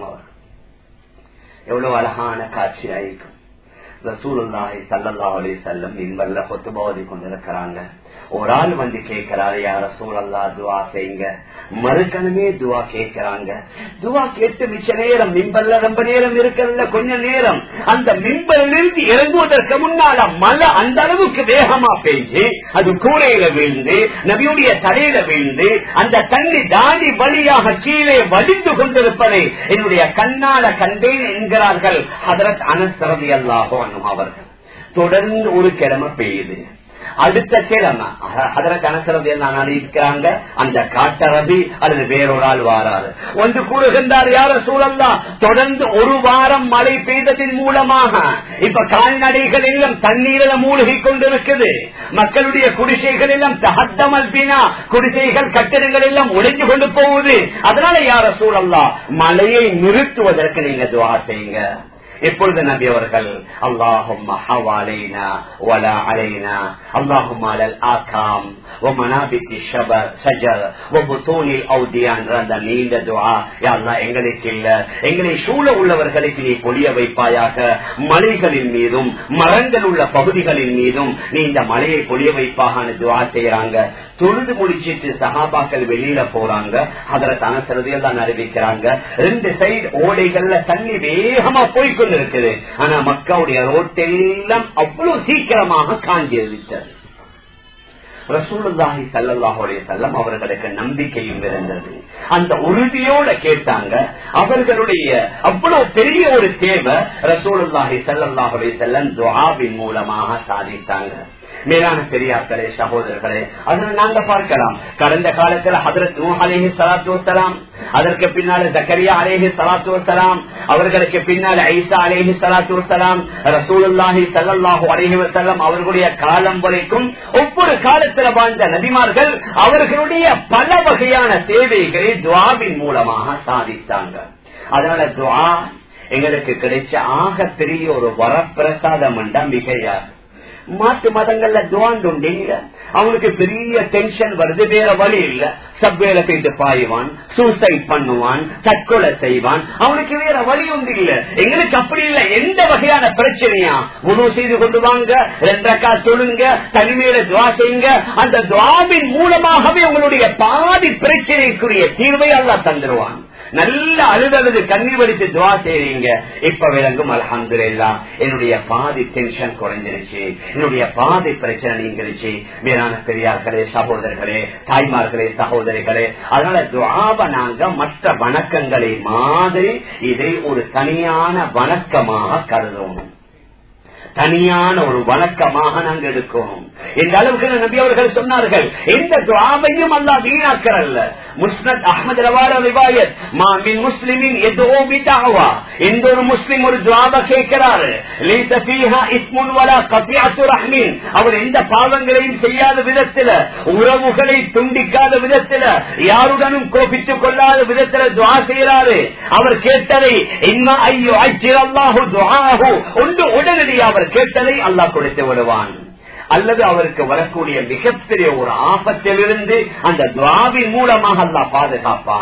எவ்வளவு அழகான காட்சி ஆயிருக்கும் ரசூலுல்லாஹி சல்லல்லாஹு அலைஹி வஸல்லம் மின்பர்ல ஹுத்பா ஓதி கொண்டிருக்கிறாங்க ஒரு ஆள் வந்து கேட்கிறாரு யார சூழல்லா துவா செய்யுங்க மறுக்கணுமே துவா கேட்கிறாங்க துவா கேட்டு மிச்ச நேரம் மிம்பல்ல ரொம்ப நேரம் இருக்கிறதுல கொஞ்ச நேரம் அந்த மிம்பலிருந்து இறங்குவதற்கு முன்னால மழை அந்த அளவுக்கு வேகமா பெய்ஞ்சு அது கூரையில வீழ்ந்து நபியுடைய தலையில வீழ்ந்து அந்த தண்ணி தாடி வழியாக கீழே வடிந்து கொண்டிருப்பதை என்னுடைய கண்ணால கண்டேன் என்கிறார்கள் ஹதரத் அனசரதி அல்லாஹோ அவர்கள் தொடர்ந்து ஒரு கிழமை பெய்யுது அடுத்த கிழமை அதர கணக்கிறது என்ன இருக்கிறாங்க அந்த காட்டரபி அல்லது வேறொரு ஆள் வாராரு ஒன்று கூறுகின்றார் யார சூழல்லா தொடர்ந்து ஒரு வாரம் மழை பெய்ததின் மூலமாக இப்ப கால்நடைகள் எல்லாம் தண்ணீரில் மூழ்கி கொண்டிருக்குது மக்களுடைய குடிசைகள் எல்லாம் தகத்தமல் பினா குடிசைகள் கட்டிடங்கள் எல்லாம் உடைஞ்சு கொண்டு போகுது அதனால யார சூழல்லா மழையை நிறுத்துவதற்கு நீங்க துவா செய்யுங்க எப்பொழுது நபி அவர்கள் அல்லாஹும் اللهم على الآكام ومنابت الشبر شجر وبطون الأوديان அந்த நீண்ட துஆ யா அல்லாஹ் எங்களுக்கு இல்ல எங்களை சூழ உள்ளவர்களுக்கு நீ பொழிய வைப்பாயாக மலைகளின் மீதும் மரங்கள் உள்ள பகுதிகளின் மீதும் நீ இந்த மலையை பொழிய வைப்பாக துவா செய்யறாங்க தொழுது முடிச்சிட்டு சகாபாக்கள் வெளியில போறாங்க அதுல தனசரதையெல்லாம் அறிவிக்கிறாங்க ரெண்டு சைடு ஓடைகள்ல தண்ணி வேகமா போய்கொண்டு இருக்குது ஆனா மக்களுடைய ரோட்டெல்லாம் அவ்வளவு சீக்கிரமாக காஞ்சி விட்டது ரசூலுல்லாஹி சல்லாஹுடைய செல்லம் அவர்களுக்கு நம்பிக்கையும் இருந்தது அந்த உறுதியோட கேட்டாங்க அவர்களுடைய அவ்வளவு பெரிய ஒரு தேவை ரசூலுல்லாஹி சல்லாஹுடைய செல்லம் துவாவின் மூலமாக சாதித்தாங்க மேலான பெரியார்களே சகோதரர்களே அதனை நாங்க பார்க்கலாம் கடந்த காலத்துல ஹதரத் அலேஹி சலாத்து வலாம் அதற்கு பின்னால ஜக்கரியா அலேஹி சலாத்து வலாம் அவர்களுக்கு பின்னால ஐசா அலேஹி சலாத்து வலாம் ரசூலுல்லாஹி சல்லாஹூ அலேஹி வசல்லம் அவர்களுடைய காலம் வரைக்கும் ஒவ்வொரு காலத்துல வாழ்ந்த நபிமார்கள் அவர்களுடைய பல வகையான தேவைகளை துவாவின் மூலமாக சாதித்தாங்க அதனால துவா எங்களுக்கு கிடைச்ச ஆக பெரிய ஒரு வரப்பிரசாதம் என்றா மிகையாது மாட்டு மதங்கள்ல துவாண்டு உண்டு இல்ல அவனுக்கு பெரிய டென்ஷன் வருது வேற வழி இல்ல சப்வேல போயிட்டு பாயுவான் சூசைட் பண்ணுவான் தற்கொலை செய்வான் அவனுக்கு வேற வழி உண்டு இல்ல எங்களுக்கு அப்படி இல்ல எந்த வகையான பிரச்சனையா உணவு செய்து கொண்டு வாங்க ரெண்டக்கா சொல்லுங்க தனிமையில துவா செய்யுங்க அந்த துவாவின் மூலமாகவே உங்களுடைய பாதி பிரச்சனைக்குரிய தீர்வை அல்லா தந்துருவான் நல்ல அழுதழுது கண்ணீர் வடித்து துவா செய்றீங்க இப்ப விளங்கும் அலமதுல்லா என்னுடைய பாதி டென்ஷன் குறைஞ்சிருச்சு என்னுடைய பாதி பிரச்சனை நீங்கிருச்சு மேலான பெரியார்களே சகோதரர்களே தாய்மார்களே சகோதரிகளே அதனால துவாவை நாங்க மற்ற வணக்கங்களை மாதிரி இதை ஒரு தனியான வணக்கமாக கருதணும் தனியான ஒரு வழக்கமாக நாங்க எடுக்கணும் இந்த அளவுக்கு நபி அவர்கள் சொன்னார்கள் எந்த துவாவையும் அல்லா வீணாக்கிறல்ல முஸ்னத் அஹமது ரவார ரிவாயத் மாமின் முஸ்லிமின் எதோ பிதாவா எந்த ஒரு முஸ்லிம் ஒரு துவாப கேட்கிறாரு அவர் எந்த பாவங்களையும் செய்யாத விதத்துல உறவுகளை துண்டிக்காத விதத்துல யாருடனும் கோபித்துக் கொள்ளாத விதத்துல துவா செய்யறாரு அவர் கேட்டதை என்ன ஐயோ அல்லாஹு துவாஹு ஒன்று உடனடியாக அவர் கேட்டதை அல்லாஹ் கொடுத்து விடுவான் அல்லது அவருக்கு வரக்கூடிய மிகப்பெரிய ஒரு ஆபத்திலிருந்து அந்த துவாவின் மூலமாக அல்லா பாதுகாப்பான்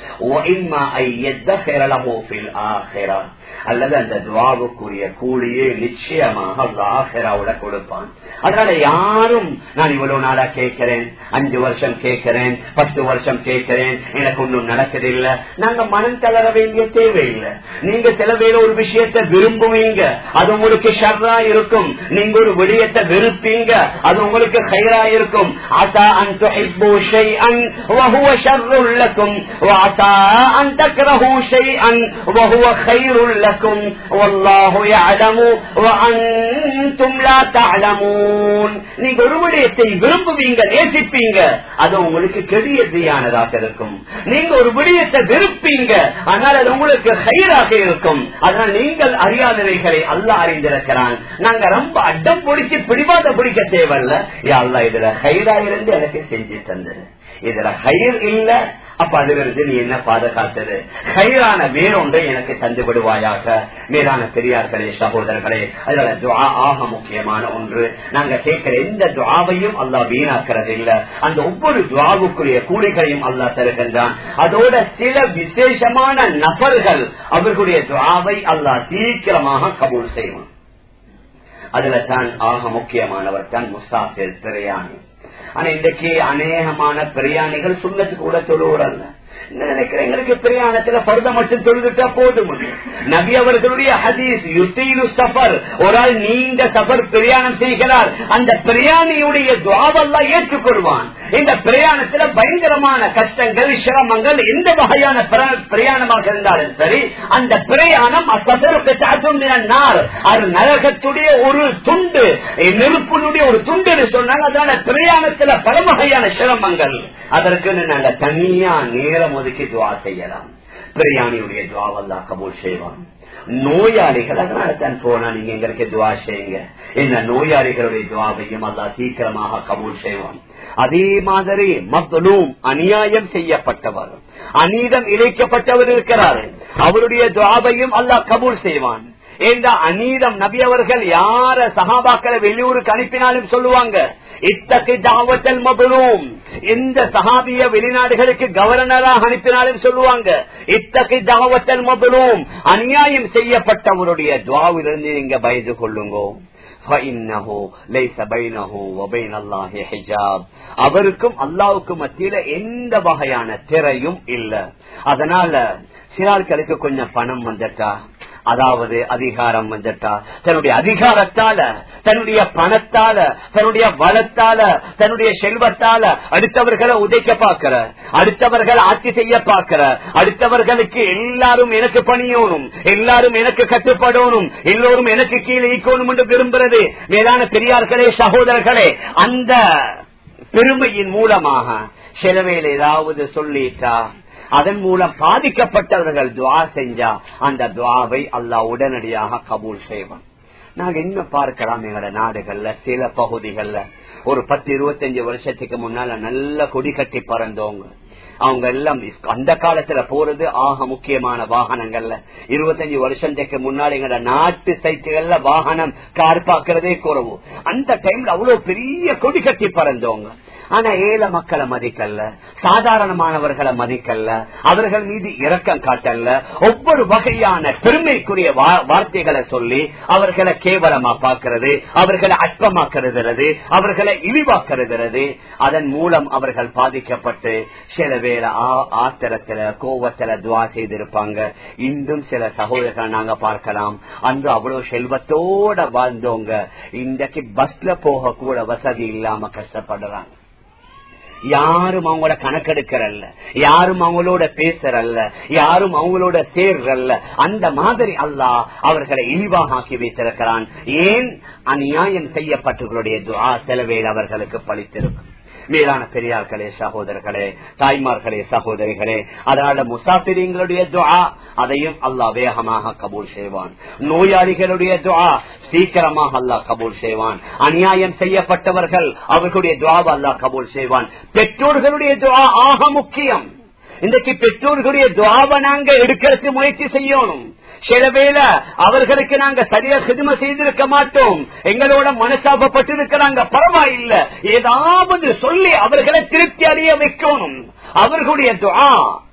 அல்லது அந்த துவாவுக்குரிய கூலியை நிச்சயமாக ஆஹிராவுல கொடுப்பான் அதனால யாரும் நான் இவ்வளவு நாளா கேட்கிறேன் அஞ்சு வருஷம் கேட்கிறேன் பத்து வருஷம் கேட்கிறேன் எனக்கு ஒன்றும் நடக்குதில்லை நாங்க மனம் தளர வேண்டிய தேவையில்லை நீங்க சில பேர் ஒரு விஷயத்தை விரும்புவீங்க அது உங்களுக்கு ஷர்ரா இருக்கும் நீங்க ஒரு விடயத்தை வெறுப்பீங்க அது உங்களுக்கு கயிறா இருக்கும் ஆசா அன் துஹிப்பு ஷைஅன் வஹுவ ஷர்ருல் லக்கும் வஆசா அன் தக்ரஹு ஷைஅன் வஹுவ கைருல் லக்கும் வல்லாஹு யஅலமு வஅன்தும் லா தஅலமூன் நீங்க ஒரு விடயத்தை விரும்புவீங்க நேசிப்பீங்க அது உங்களுக்கு கெடியதியானதாக இருக்கும் நீங்க ஒரு விடயத்தை வெறுப்பீங்க ஆனால் அது உங்களுக்கு கயிறாக இருக்கும் அதனால் நீங்கள் அறியாதவைகளை அல்ல அறிந்திருக்கிறான் நாங்க ரொம்ப அட்டம் பிடிச்சு பிடிவாத பிடிக்க தேவையில்ல யா அல்லா இதுல கயிறா இருந்து எனக்கு செஞ்சு தந்தது இதுல கயிர் இல்ல அப்ப அதிலிருந்து நீ என்ன பாதுகாத்தது கயிறான வேறொன்றை எனக்கு தந்து விடுவாயாக மேலான பெரியார்களே சகோதரர்களே அதனால துவா ஆக முக்கியமான ஒன்று நாங்க கேட்கிற எந்த துவாவையும் அல்லா வீணாக்குறது இல்ல அந்த ஒவ்வொரு துவாவுக்குரிய கூலிகளையும் அல்லா தருகின்றான் அதோட சில விசேஷமான நபர்கள் அவர்களுடைய துவாவை அல்லா சீக்கிரமாக கபூல் செய்வான் அதுல தான் ஆக முக்கியமானவர் தான் முசாஃபிர் பிரயாணி ஆனா இன்றைக்கு அநேகமான பிரயாணிகள் சுண்ணத்துக்கு கூட தொழுவுறல்ல நினைக்கிறேன் எங்களுக்கு பிரயாணத்துல பருத மட்டும் தொழுதுட்டா போதும் நபி அவர்களுடைய ஹதீஸ் யுத்தீரு சஃபர் ஒரு ஆள் நீண்ட சஃபர் பிரயாணம் செய்கிறார் அந்த பிரயாணியுடைய துவாவெல்லாம் ஏற்றுக்கொள்வான் இந்த பிரயாணத்துல பயங்கரமான கஷ்டங்கள் சிரமங்கள் எந்த வகையான பிரயாணமாக இருந்தாலும் சரி அந்த பிரயாணம் அது நரகத்துடைய ஒரு துண்டு நெருப்பினுடைய ஒரு துண்டு சொன்னாங்க அதனால பிரயாணத்துல பல வகையான சிரமங்கள் அதற்கு நாங்க தனியா நேரம் ஒதுக்கி துவா செய்யலாம் பிரியாணியுடைய துவாவல்லா கபூல் செய்வான் நோயாளிகள் அதனால தான் போனா நீங்க எங்களுக்கு துவா செய்யுங்க இந்த நோயாளிகளுடைய துவாவையும் அல்லா சீக்கிரமாக கபூல் செய்வான் அதே மாதிரி மக்களும் அநியாயம் செய்யப்பட்டவர் அநீதம் இழைக்கப்பட்டவர் இருக்கிறார் அவருடைய துவாவையும் அல்லாஹ் கபூல் செய்வான் இந்த அநீதம் நபி அவர்கள் யார சகாபாக்களை வெளியூருக்கு அனுப்பினாலும் சொல்லுவாங்க இத்தகைய தாவத்தல் மபுலும் எந்த சகாபிய வெளிநாடுகளுக்கு கவர்னராக அனுப்பினாலும் சொல்லுவாங்க இத்தகைய தாவத்தல் மபுலும் அநியாயம் செய்யப்பட்டவருடைய துவாவிலிருந்து நீங்க பயந்து கொள்ளுங்கோ அவருக்கும் அல்லாவுக்கும் மத்தியில எந்த வகையான திரையும் இல்ல அதனால சிலார்களுக்கு கொஞ்சம் பணம் வந்துட்டா அதாவது அதிகாரம் வந்துட்டா தன்னுடைய அதிகாரத்தால தன்னுடைய பணத்தால தன்னுடைய வளத்தால தன்னுடைய செல்வத்தால அடுத்தவர்களை உதைக்க பார்க்கிற அடுத்தவர்கள் ஆட்சி செய்ய பார்க்கிற அடுத்தவர்களுக்கு எல்லாரும் எனக்கு பணியோனும் எல்லாரும் எனக்கு கட்டுப்படணும் எல்லோரும் எனக்கு கீழே ஈக்கணும் என்று விரும்புறது மேலான பெரியார்களே சகோதரர்களே அந்த பெருமையின் மூலமாக சிலவேல் ஏதாவது சொல்லிட்டா அதன் மூலம் பாதிக்கப்பட்டவர்கள் துவா செஞ்சா அந்த துவாவை அல்லாஹ் உடனடியாக கபூல் செய்வான் நாங்க என்ன பார்க்கலாம் எங்களோட நாடுகள்ல சில பகுதிகள்ல ஒரு பத்து இருபத்தஞ்சு வருஷத்துக்கு முன்னால நல்ல கொடி கட்டி பறந்தவங்க அவங்க எல்லாம் அந்த காலத்துல போறது ஆக முக்கியமான வாகனங்கள்ல இருபத்தஞ்சு வருஷத்துக்கு முன்னாடி எங்கட நாட்டு சைட்டுகள்ல வாகனம் கார் பாக்குறதே குறவு அந்த டைம்ல அவ்வளவு பெரிய கொடி கட்டி பறந்தவங்க ஆனா ஏழை மக்களை மதிக்கல்ல சாதாரணமானவர்களை மதிக்கல்ல அவர்கள் மீது இரக்கம் காட்டல்ல ஒவ்வொரு வகையான பெருமைக்குரிய வார்த்தைகளை சொல்லி அவர்களை கேவலமா பார்க்கிறது அவர்களை அற்பமாக்குறது அவர்களை இழிவாக்குறது அதன் மூலம் அவர்கள் பாதிக்கப்பட்டு சில வேலை ஆத்திரத்துல கோவத்துல துவா செய்திருப்பாங்க இன்றும் சில சகோதரர்கள் நாங்க பார்க்கலாம் அன்று அவ்வளவு செல்வத்தோட வாழ்ந்தவங்க இன்றைக்கு பஸ்ல போக கூட வசதி இல்லாம கஷ்டப்படுறாங்க யாரும் அவங்களோட கணக்கெடுக்கிறல்ல யாரும் அவங்களோட பேசுறல்ல யாரும் அவங்களோட சேர்றல்ல அந்த மாதிரி அல்லாஹ் அவர்களை இழிவாக ஆக்கி வைத்திருக்கிறான் ஏன் அநியாயம் செய்யப்பட்டவர்களுடைய துவா செலவேல் அவர்களுக்கு பழித்திருக்கும் மேலான பெரியார்களே சகோதரர்களே தாய்மார்களே சகோதரிகளே அதனால முசாபிரிங்களுடைய துவா அதையும் அல்லாஹ் வேகமாக கபூல் செய்வான் நோயாளிகளுடைய துவா சீக்கிரமாக அல்லாஹ் கபூல் செய்வான் அநியாயம் செய்யப்பட்டவர்கள் அவர்களுடைய துவாவை அல்லாஹ் கபூல் செய்வான் பெற்றோர்களுடைய துவா ஆக முக்கியம் இன்றைக்கு பெற்றோர்களுடைய துவாவை நாங்க எடுக்கிறதுக்கு முயற்சி செய்யணும் சில வேளை அவர்களுக்கு நாங்க சரியா சிதுமை செய்திருக்க மாட்டோம் எங்களோட மனசாபப்பட்டு இருக்கிறாங்க பரவாயில்ல ஏதாவது சொல்லி அவர்களை திருப்தி அடைய வைக்கணும் அவர்களுடைய துவா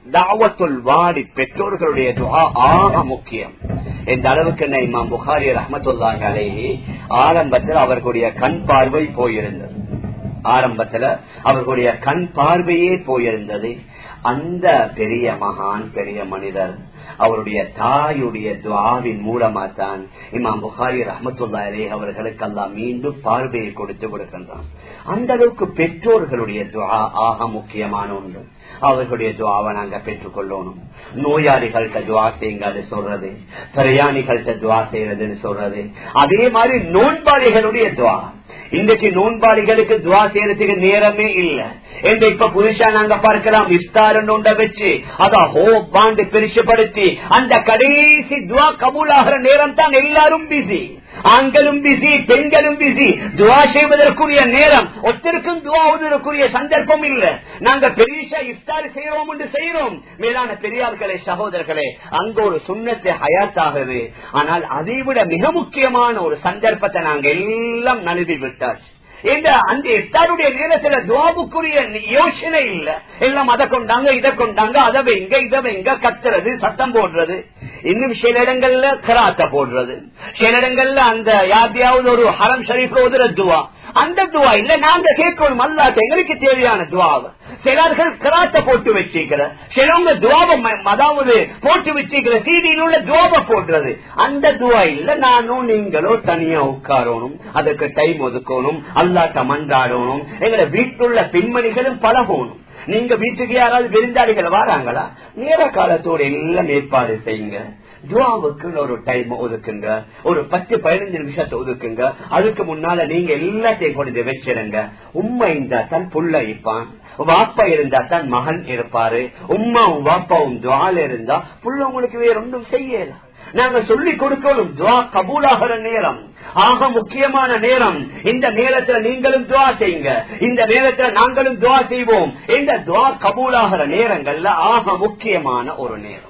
தாவத்துல் வாடி பெற்றோர்களுடைய துவா ஆக முக்கியம் இந்த அளவுக்கு என்ன இமாம் புகாரி ரஹமத்துல்லாஹி அலைஹி ஆரம்பத்தில் அவர்களுடைய கண் பார்வை போயிருந்தது ஆரம்பத்துல அவர்களுடைய கண் பார்வையே போயிருந்தது அந்த பெரிய மகான் பெரிய மனிதர் அவருடைய தாயுடைய துவாவின் மூலமா தான் இமாம் புகாரி ரஹமத்துல்லா அலே அவர்களுக்கு எல்லாம் மீண்டும் பார்வையை கொடுத்து கொடுக்கின்றான் அந்த அளவுக்கு பெற்றோர்களுடைய துவா ஆக முக்கியமான ஒன்று அவர்களுடைய துவாவை நாங்க பெற்றுக்கொள்ளணும் நோயாளிகள்கிட்ட துவா செய்யுங்க அது சொல்றது பிரயாணிகள்கிட்ட துவா செய்யறதுன்னு சொல்றது அதே மாதிரி நோன்பாளிகளுடைய துவா இன்றைக்கு நோன்பாளிகளுக்கு துவா செய்யறதுக்கு நேரமே இல்ல என்று இப்ப புதுசா நாங்க பார்க்கலாம் இஃப்தார் ஒன்றை வச்சு அத ஹோ பாண்டு பெருசுபடுத்தி அந்த கடைசி துவா கபூலாகிற நேரம் தான் எல்லாரும் பிஸி ஆண்களும் பிஸி பெண்களும் பிஸி துவா செய்வதற்குரிய நேரம் ஒருத்தருக்கும் துவா ஓதுவதற்குரிய சந்தர்ப்பம் இல்ல நாங்க பெரிய இஃப்தார் செய்யறோம் என்று செய்யறோம் மேலான பெரியார்களே சகோதரர்களே அங்க ஒரு சுண்ணத்தை ஹயாத்தாகுது ஆனால் அதை விட மிக முக்கியமான ஒரு சந்தர்ப்பத்தை நாங்க எல்லாம் நழுவி விட்டாச்சு இந்த அந்த இஃப்தாருடைய நேரத்துல துவாபுக்குரிய யோசனை இல்ல எல்லாம் அதை கொண்டாங்க இதை கொண்டாங்க அதை வைங்க இதை வைங்க கத்துறது சத்தம் போடுறது இன்னும் சில இடங்கள்ல கராத்த போடுறது சில இடங்கள்ல அந்த யாத்தியாவது ஒரு ஹரம் ஷரீஃப் ஓதுற துவா அந்த துவா இல்ல நாங்க கேட்கணும் அல்லாட்ட எங்களுக்கு தேவையான துவாவை சிலர்கள் கராத்த போட்டு வச்சுக்கிற சிலவங்க துவாபம் அதாவது போட்டு வச்சுக்கிற சீதியில் உள்ள துவாப போடுறது அந்த துவா இல்ல நானும் நீங்களோ தனியா உட்காரணும் அதுக்கு டைம் ஒதுக்கணும் அல்லாட்ட மன்றாடணும் எங்களை வீட்டுள்ள பெண்மணிகளும் பழகணும் நீங்க வீட்டுக்கு யாராவது விருந்தாளிகள் வராங்களா நேர காலத்தோட எல்லாம் ஏற்பாடு செய்யுங்க துவாவுக்கு ஒரு டைம் ஒதுக்குங்க ஒரு பத்து பதினஞ்சு நிமிஷத்தை ஒதுக்குங்க அதுக்கு முன்னால நீங்க எல்லாத்தையும் கொண்டு வச்சிருங்க உண்மை இருந்தா தான் புள்ள இருப்பான் வாப்பா இருந்தா தான் மகன் இருப்பாரு உமாவும் வாப்பாவும் துவால இருந்தா புள்ள உங்களுக்கு வேற ஒன்றும் செய்யல நாங்க சொல்லி கொடுக்கணும் துவா கபூலாகிற நேரம் ஆக முக்கியமான நேரம் இந்த நேரத்துல நீங்களும் துவா செய்யுங்க இந்த நேரத்துல நாங்களும் துவா செய்வோம் இந்த துவா கபூலாகிற நேரங்கள்ல ஆக முக்கியமான ஒரு நேரம்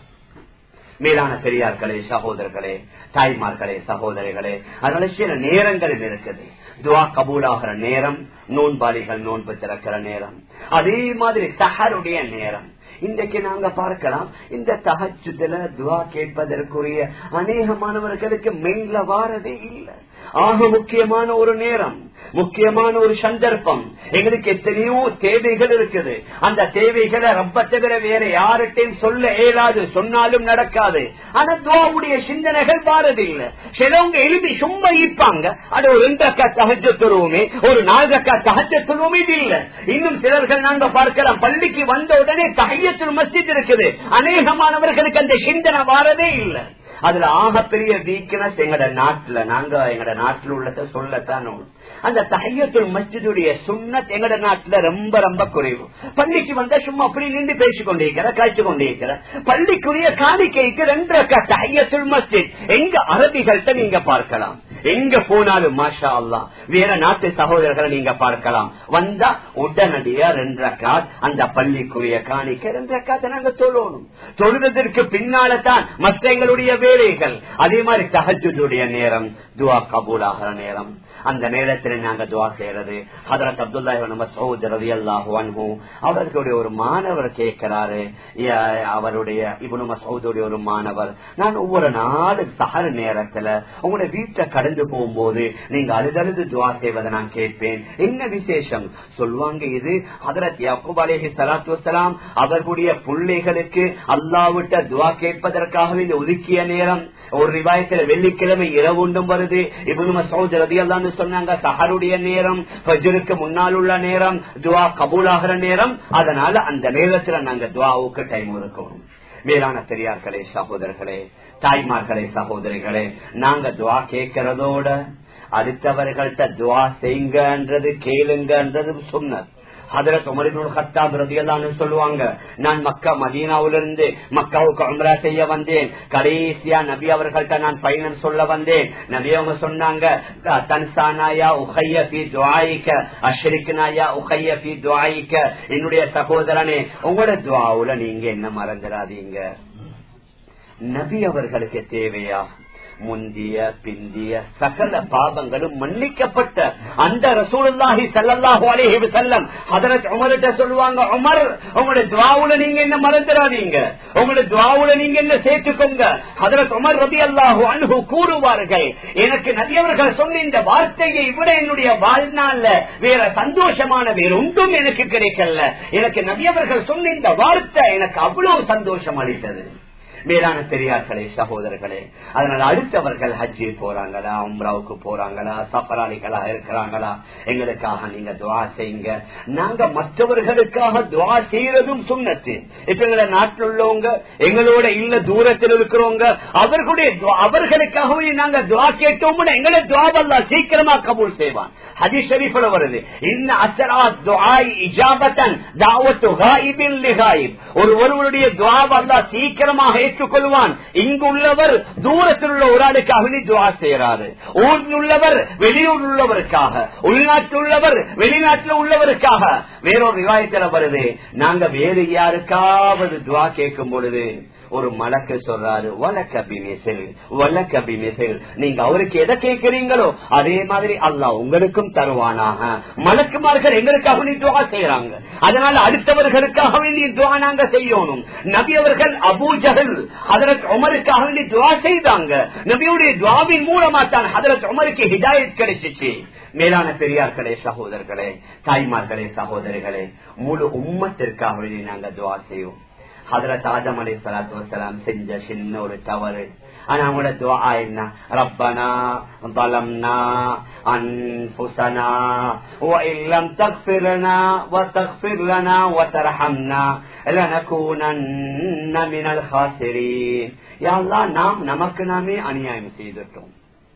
மேலான பெரியார்களே சகோதரர்களே தாய்மார்களே சகோதரிகளே அதனால சில நேரங்களும் இருக்குது துவா கபூலாகிற நேரம் நோன்பாளிகள் நோன்பு திறக்கிற நேரம் அதே மாதிரி சஹருடைய நேரம் இன்றைக்கு நாங்க பார்க்கலாம் இந்த தகச்சுல துவா கேட்பதற்குரிய அநேகமானவர்களுக்கு மெயின்ல வாரதே இல்லை ஆக முக்கியமான ஒரு நேரம் முக்கியமான ஒரு சந்தர்ப்பம் எங்களுக்கு எத்தனையோ தேவைகள் இருக்குது அந்த தேவைகளை ரொம்ப தவிர வேற யார்கிட்டையும் சொல்ல இயலாது சொன்னாலும் நடக்காது ஆனா துவாவுடைய சிந்தனைகள் வாரதில்லை சிலவங்க எழுதி சும்மா இருப்பாங்க அது ஒரு ரெண்டு அக்கா தகஜ துருவமே ஒரு நாலு அக்கா தகஜ துருவமே இது இல்ல இன்னும் சிலர்கள் நாங்க பார்க்கலாம் பள்ளிக்கு வந்த உடனே தகையத்தில் மஸ்ஜித் இருக்குது அநேகமானவர்களுக்கு அந்த சிந்தனை வாரதே இல்லை அதுல ஆகப்பெரிய வீக்னஸ் எங்கட நாட்டுல நாங்க எங்கட நாட்டுல உள்ளத சொல்லத்தான் அந்த தஹையத்துல் மஸ்ஜிதுடைய சுண்ணத் எங்கட நாட்டுல ரொம்ப ரொம்ப குறைவு பள்ளிக்கு வந்தா சும்மா அப்படி நின்று பேசிக் கொண்டிருக்கிற காய்ச்சி கொண்டிருக்கிற பள்ளிக்குரிய காணிக்கைக்கு ரெண்டு தஹையத்துல் மஸ்ஜித் எங்க அரபிகள்கிட்ட நீங்க பார்க்கலாம் எங்க போனாலும் மாஷா அல்லா வேற நாட்டு சகோதரர்களை நீங்க பார்க்கலாம் வந்தா உடனடியா ரெண்டு ரக்காத் அந்த பள்ளிக்குரிய காணிக்க ரெண்டு ரக்காத்தை நாங்க தொழணும் தொழுவதற்கு பின்னால தான் மற்ற எங்களுடைய வேலைகள் அதே மாதிரி தகஜுடைய நேரம் துவா கபூலாகிற நேரம் அந்த நேரத்தில் நாங்க துவா செய்யறது ஹதரத் அப்துல்லா நம்ம சகோதரதி அல்லாஹு அவர்களுடைய ஒரு மாணவர் கேட்கிறாரு அவருடைய இவனு மசௌதுடைய ஒரு மாணவர் நான் ஒவ்வொரு நாடு சகர நேரத்துல உங்களுடைய வீட்டை கடந்து போகும்போது நீங்க அழுதழுது துவா செய்வதை நான் கேட்பேன் என்ன விசேஷம் சொல்லுவாங்க இது ஹதரத் யாக்கூப் அலேஹி சலாத்து வலாம் அவர்களுடைய பிள்ளைகளுக்கு அல்லாவிட்ட துவா கேட்பதற்காக இந்த ஒதுக்கிய நேரம் ஒரு ரிவாயத்துல வெள்ளிக்கிழமை இரவு உண்டும் வருது இவனு மசௌத் ரதி அல்லான்னு சொன்னாங்க சஹருடைய நேரம் ஃபஜ்ருக்கு முன்னால் உள்ள நேரம் துவா கபூலாகிற நேரம் அதனால அந்த நேரத்துல நாங்க துவாவுக்கு டைம் ஒதுக்கணும் மேலான பெரியார்களே சகோதரர்களே தாய்மார்களே சகோதரிகளே நாங்க துவா கேட்கறதோட அடுத்தவர்கள்ட்ட துவா செய்யுங்கன்றது கேளுங்கன்றது சொன்னது ஹதரத் உமரிபுல் ஹத்தாப் ரதியல்லான்னு சொல்லுவாங்க நான் மக்கா மதீனாவிலிருந்து மக்காவுக்கு உம்ரா செய்ய வந்தேன் கடைசியா நபி அவர்கள்ட்ட நான் பயணம் சொல்ல வந்தேன் நபி அவங்க சொன்னாங்க தன்சானாயா உகைய பி துவாயிக்க அஷ்ரிக்னாயா உகைய பி துவாயிக்க என்னுடைய சகோதரனே உங்களோட துவாவுல நீங்க என்ன மறந்துடாதீங்க நபி அவர்களுக்கு தேவையா முந்திய பிந்திய சகல பாவங்களும் மன்னிக்கப்பட்ட அந்த ரசூலுல்லாஹி ஸல்லல்லாஹு அலைஹி வஸல்லம் ஹஜரத் உமர்கிட்ட சொல்லுவாங்க உமர் உங்களுடைய துஆவுல நீங்க என்ன மறந்துடாதீங்க உங்களுடைய துஆவுல நீங்க என்ன சேர்த்துக்கோங்க ஹஜரத் உமர் ரலியல்லாஹு அன்ஹு கூறுவார்கள் எனக்கு நபியவர்கள் சொன்ன இந்த வார்த்தையை விட என்னுடைய வாழ்நாள்ல வேற சந்தோஷமான வேற ஒன்றும் எனக்கு கிடைக்கல எனக்கு நபியவர்கள் சொன்ன இந்த வார்த்தை எனக்கு அவ்வளவு சந்தோஷம் அளித்தது மேலான பெரியார்களே சகோதரர்களே அதனால அடுத்தவர்கள் ஹஜ்ஜி போறாங்களா உம்ராவுக்கு போறாங்களா சஃபராளிகளா இருக்கிறாங்களா எங்களுக்காக நீங்க துவா செய்யுங்க நாங்க மற்றவர்களுக்காக துவா செய்யறதும் சுண்ணத்து இப்ப எங்களை நாட்டில் உள்ளவங்க எங்களோட இல்ல தூரத்தில் இருக்கிறவங்க அவர்களுடைய துவா- அவர்களுக்காகவே நாங்க துவா கேட்டோம்னா எங்களை துவாவல்லா சீக்கிரமா கபூல் செய்வான் ஹதி ஷரீஃப்ல வருது இன்ன அசரா துஆய் இஜாபத்தன் தாவத்து காயிபின் லிகாயிப் ஒரு ஒருவருடைய துவாவல்லா சீக்கிரமாக ஏற்றுக்கொள்வான் இங்கு உள்ளவர் தூரத்தில் உள்ள ஒரு ஆளுக்காக நீ துவா செய்யறாரு ஊரில் உள்ளவர் வெளியூர் உள்ளவருக்காக உள்நாட்டில் உள்ளவர் வெளிநாட்டில் உள்ளவருக்காக வேறொரு விவாயத்தில் வருது நாங்க வேறு யாருக்காவது துவா கேட்கும் பொழுது ஒரு மலக்கு சொல்றாரு வழக்கபி மிசில் வழக்கபி மிசில் நீங்க அவருக்கு எதை கேட்கிறீங்களோ அதே மாதிரி அல்லாஹ் உங்களுக்கும் தருவானாக மலக்குமார்கள் எங்களுக்காக நீ துவா செய்யறாங்க அதனால அடுத்தவர்களுக்காக வேண்டி துவா நாங்க செய்யணும் நபி அவர்கள் அபூஜகல் ஹதரத் உமருக்காக வேண்டி துவா செய்தாங்க நபியுடைய துவாவின் மூலமா தான் ஹதரத் உமருக்கு ஹிதாயத் கிடைச்சிச்சு மேலான பெரியார்களே சகோதரர்களே தாய்மார்களே சகோதரிகளே முழு உம்மத்திற்காக வேண்டி நாங்க துவா செய்வோம் ஹதரத் ஆதம் அலி சலாத்து வசலாம் செஞ்ச சின்ன ஒரு தவறு ஆனா அவங்களோட துவா என்ன ரப்பனா பலம்னா அன்புசனா وإن تغفر لنا وتغفر لنا وترحمنا لنكونن من الخاسرين يا الله நாம் நமக்கு நாமே அநியாயம் செய்துட்டோம்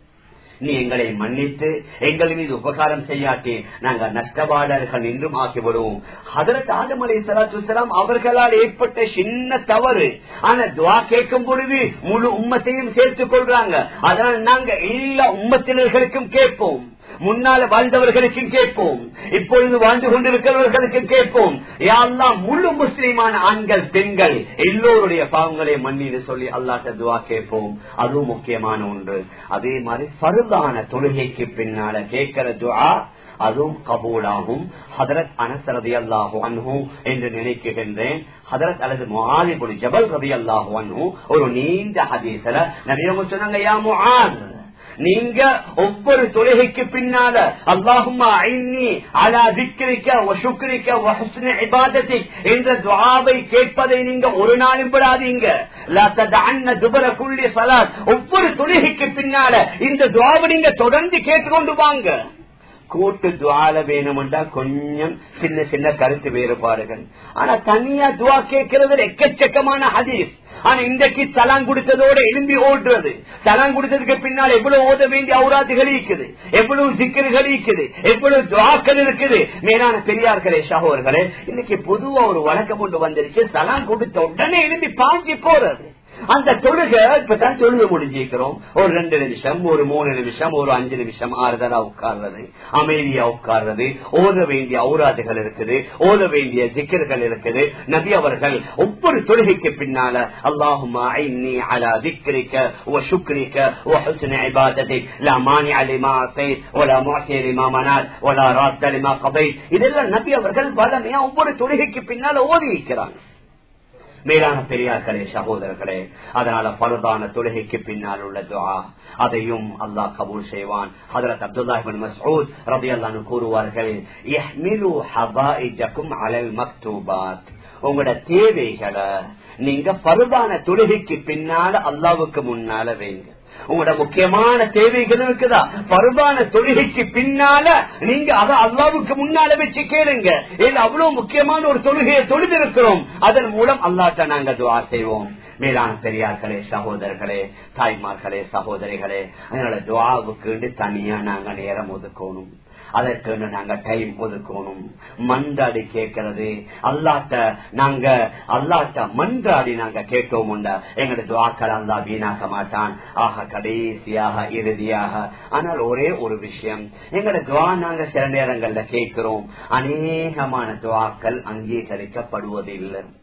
நீ எங்களை மன்னித்து எங்கள் மீது உபகாரம் செய்யாட்டி நாங்க நஷ்டபாடர்கள் என்றும் ஆகிவிடுவோம் ஹதரத் ஆதம் அலி சலாத்து அவர்களால் ஏற்பட்ட சின்ன தவறு ஆனா துவா கேட்கும் பொழுது முழு உம்மத்தையும் சேர்த்துக் கொள்றாங்க அதனால் நாங்க எல்லா உம்மத்தினர்களுக்கும் கேட்போம் முன்னால வாழ்ந்தவர்களுக்கும் கேட்போம் இப்பொழுது வாழ்ந்து கொண்டிருக்கிறவர்களுக்கும் கேட்போம் யாரெல்லாம் முழு முஸ்லிமான ஆண்கள் பெண்கள் எல்லோருடைய பாவங்களை மன்னின்னு சொல்லி அல்லாட்ட துவா கேட்போம் அதுவும் முக்கியமான ஒன்று அதே மாதிரி பருதான தொழுகைக்கு பின்னால கேட்கிற துவா அதுவும் கபூலாகும் ஹதரத் அனசரதி அல்லாஹு அன்ஹு என்று நினைக்கின்றேன் ஹதரத் அல்லது முஹாலிபுல் ஜபல் ரதி அல்லாஹு அன்ஹு ஒரு நீண்ட ஹதீசல நிறைய சொன்னாங்க யா முஆத் நீங்க ஒவ்வொரு தொழுகைக்கு பின்னால அல்லாஹுமா ஐன்னி அலா திக்ரிக்க வசுக்ரிக்க வஹஸ்ன இபாதத்தி என்ற துஆவை கேட்பதை நீங்க ஒரு நாளும் விடாதீங்க லா ததஅன்ன துபர குல்லி ஸலாத் ஒவ்வொரு தொழுகைக்கு பின்னால இந்த துஆவை நீங்க தொடர்ந்து கேட்டுக்கொண்டு வாங்க கூட்டு துவால வேணும்டா கொஞ்சம் சின்ன சின்ன கருத்து வேறுபாடுகள் ஆனா தனியா துவா கேட்கறது எக்கச்சக்கமான ஹதீஸ் ஆனா இன்றைக்கு தலாங் கொடுத்ததோட எழும்பி ஓடுறது தலாங் கொடுத்ததுக்கு பின்னால் எவ்வளவு ஓத வேண்டிய அவுராதுகள் இருக்குது எவ்வளவு சிக்கல்கள் இருக்குது எவ்வளவு துவாக்கள் இருக்குது மேலான பெரியார்களே சகோதர்களே இன்னைக்கு பொதுவா ஒரு வழக்கம் கொண்டு வந்துருச்சு தலாங் கொடுத்த உடனே எழும்பி பாஞ்சி போறது அந்த தொழுகை இப்பதான் தொழுகை முடிஞ்சிருக்கிறோம் ஒரு ரெண்டு நிமிஷம் ஒரு மூணு நிமிஷம் ஒரு அஞ்சு நிமிஷம் ஆறுதலா உட்கார்றது அமைதியா உட்கார்றது ஓத வேண்டிய ஔராதுகள் இருக்குது ஓத வேண்டிய திக்கர்கள் இருக்குது நபி அவர்கள் ஒவ்வொரு தொழுகைக்கு பின்னால அல்லாஹுமா ஐன்னி அலா திக்ரிக்க வ சுக்ரிக்க வ ஹுஸ்ன இபாதத்திக் லா மானிஅ லிமா அஸைத் வ லா முஅஸி லிமா மனாத் வ லா ராத்த லிமா கதைத் இதெல்லாம் நபி அவர்கள் வளமையா ஒவ்வொரு தொழுகைக்கு பின்னால ஓதி இருக்கிறாங்க மேலான பெரியார்களே சகோதரர்களே அதனால பழுதான தொழுகைக்கு பின்னால் உள்ள துவா அதையும் அல்லாஹ் கபூல் செய்வான் ஹதரத் அப்துல்லாஹிபின் மஸ்ஊத் ரலியல்லாஹு கூறுவார்கள் யஹ்மிலு ஹபாயிஜக்கும் அலல் மக்தூபாத் உங்களோட தேவைகளை நீங்க பருதான தொழுகைக்கு பின்னால அல்லாவுக்கு முன்னால வைங்க உங்களோட முக்கியமான தேவைகள் இருக்குதா பருவான தொழுகைக்கு பின்னால நீங்க அதை அல்லாவுக்கு முன்னால வச்சு கேளுங்க இது அவ்வளவு முக்கியமான ஒரு தொழுகையை தொழுதிருக்கிறோம் அதன் மூலம் அல்லாட்ட நாங்க துவா செய்வோம் மேலான பெரியார்களே சகோதரர்களே தாய்மார்களே சகோதரிகளே அதனால துவாவுக்கு தனியா நாங்க நேரம் ஒதுக்கணும் அதற்கு நாங்க டைம் ஒதுக்கணும் மன்றாடி கேட்கறது அல்லாட்ட நாங்க அல்லாட்ட மன்றாடி நாங்க கேட்டோம் எங்களோட துவாக்கள் அல்லா வீணாக்க மாட்டான் ஆக கடைசியாக இறுதியாக ஆனால் ஒரே ஒரு விஷயம் எங்களோட துவா நாங்க சில நேரங்கள்ல கேட்கிறோம் அநேகமான துவாக்கள் அங்கீகரிக்கப்படுவதில்லை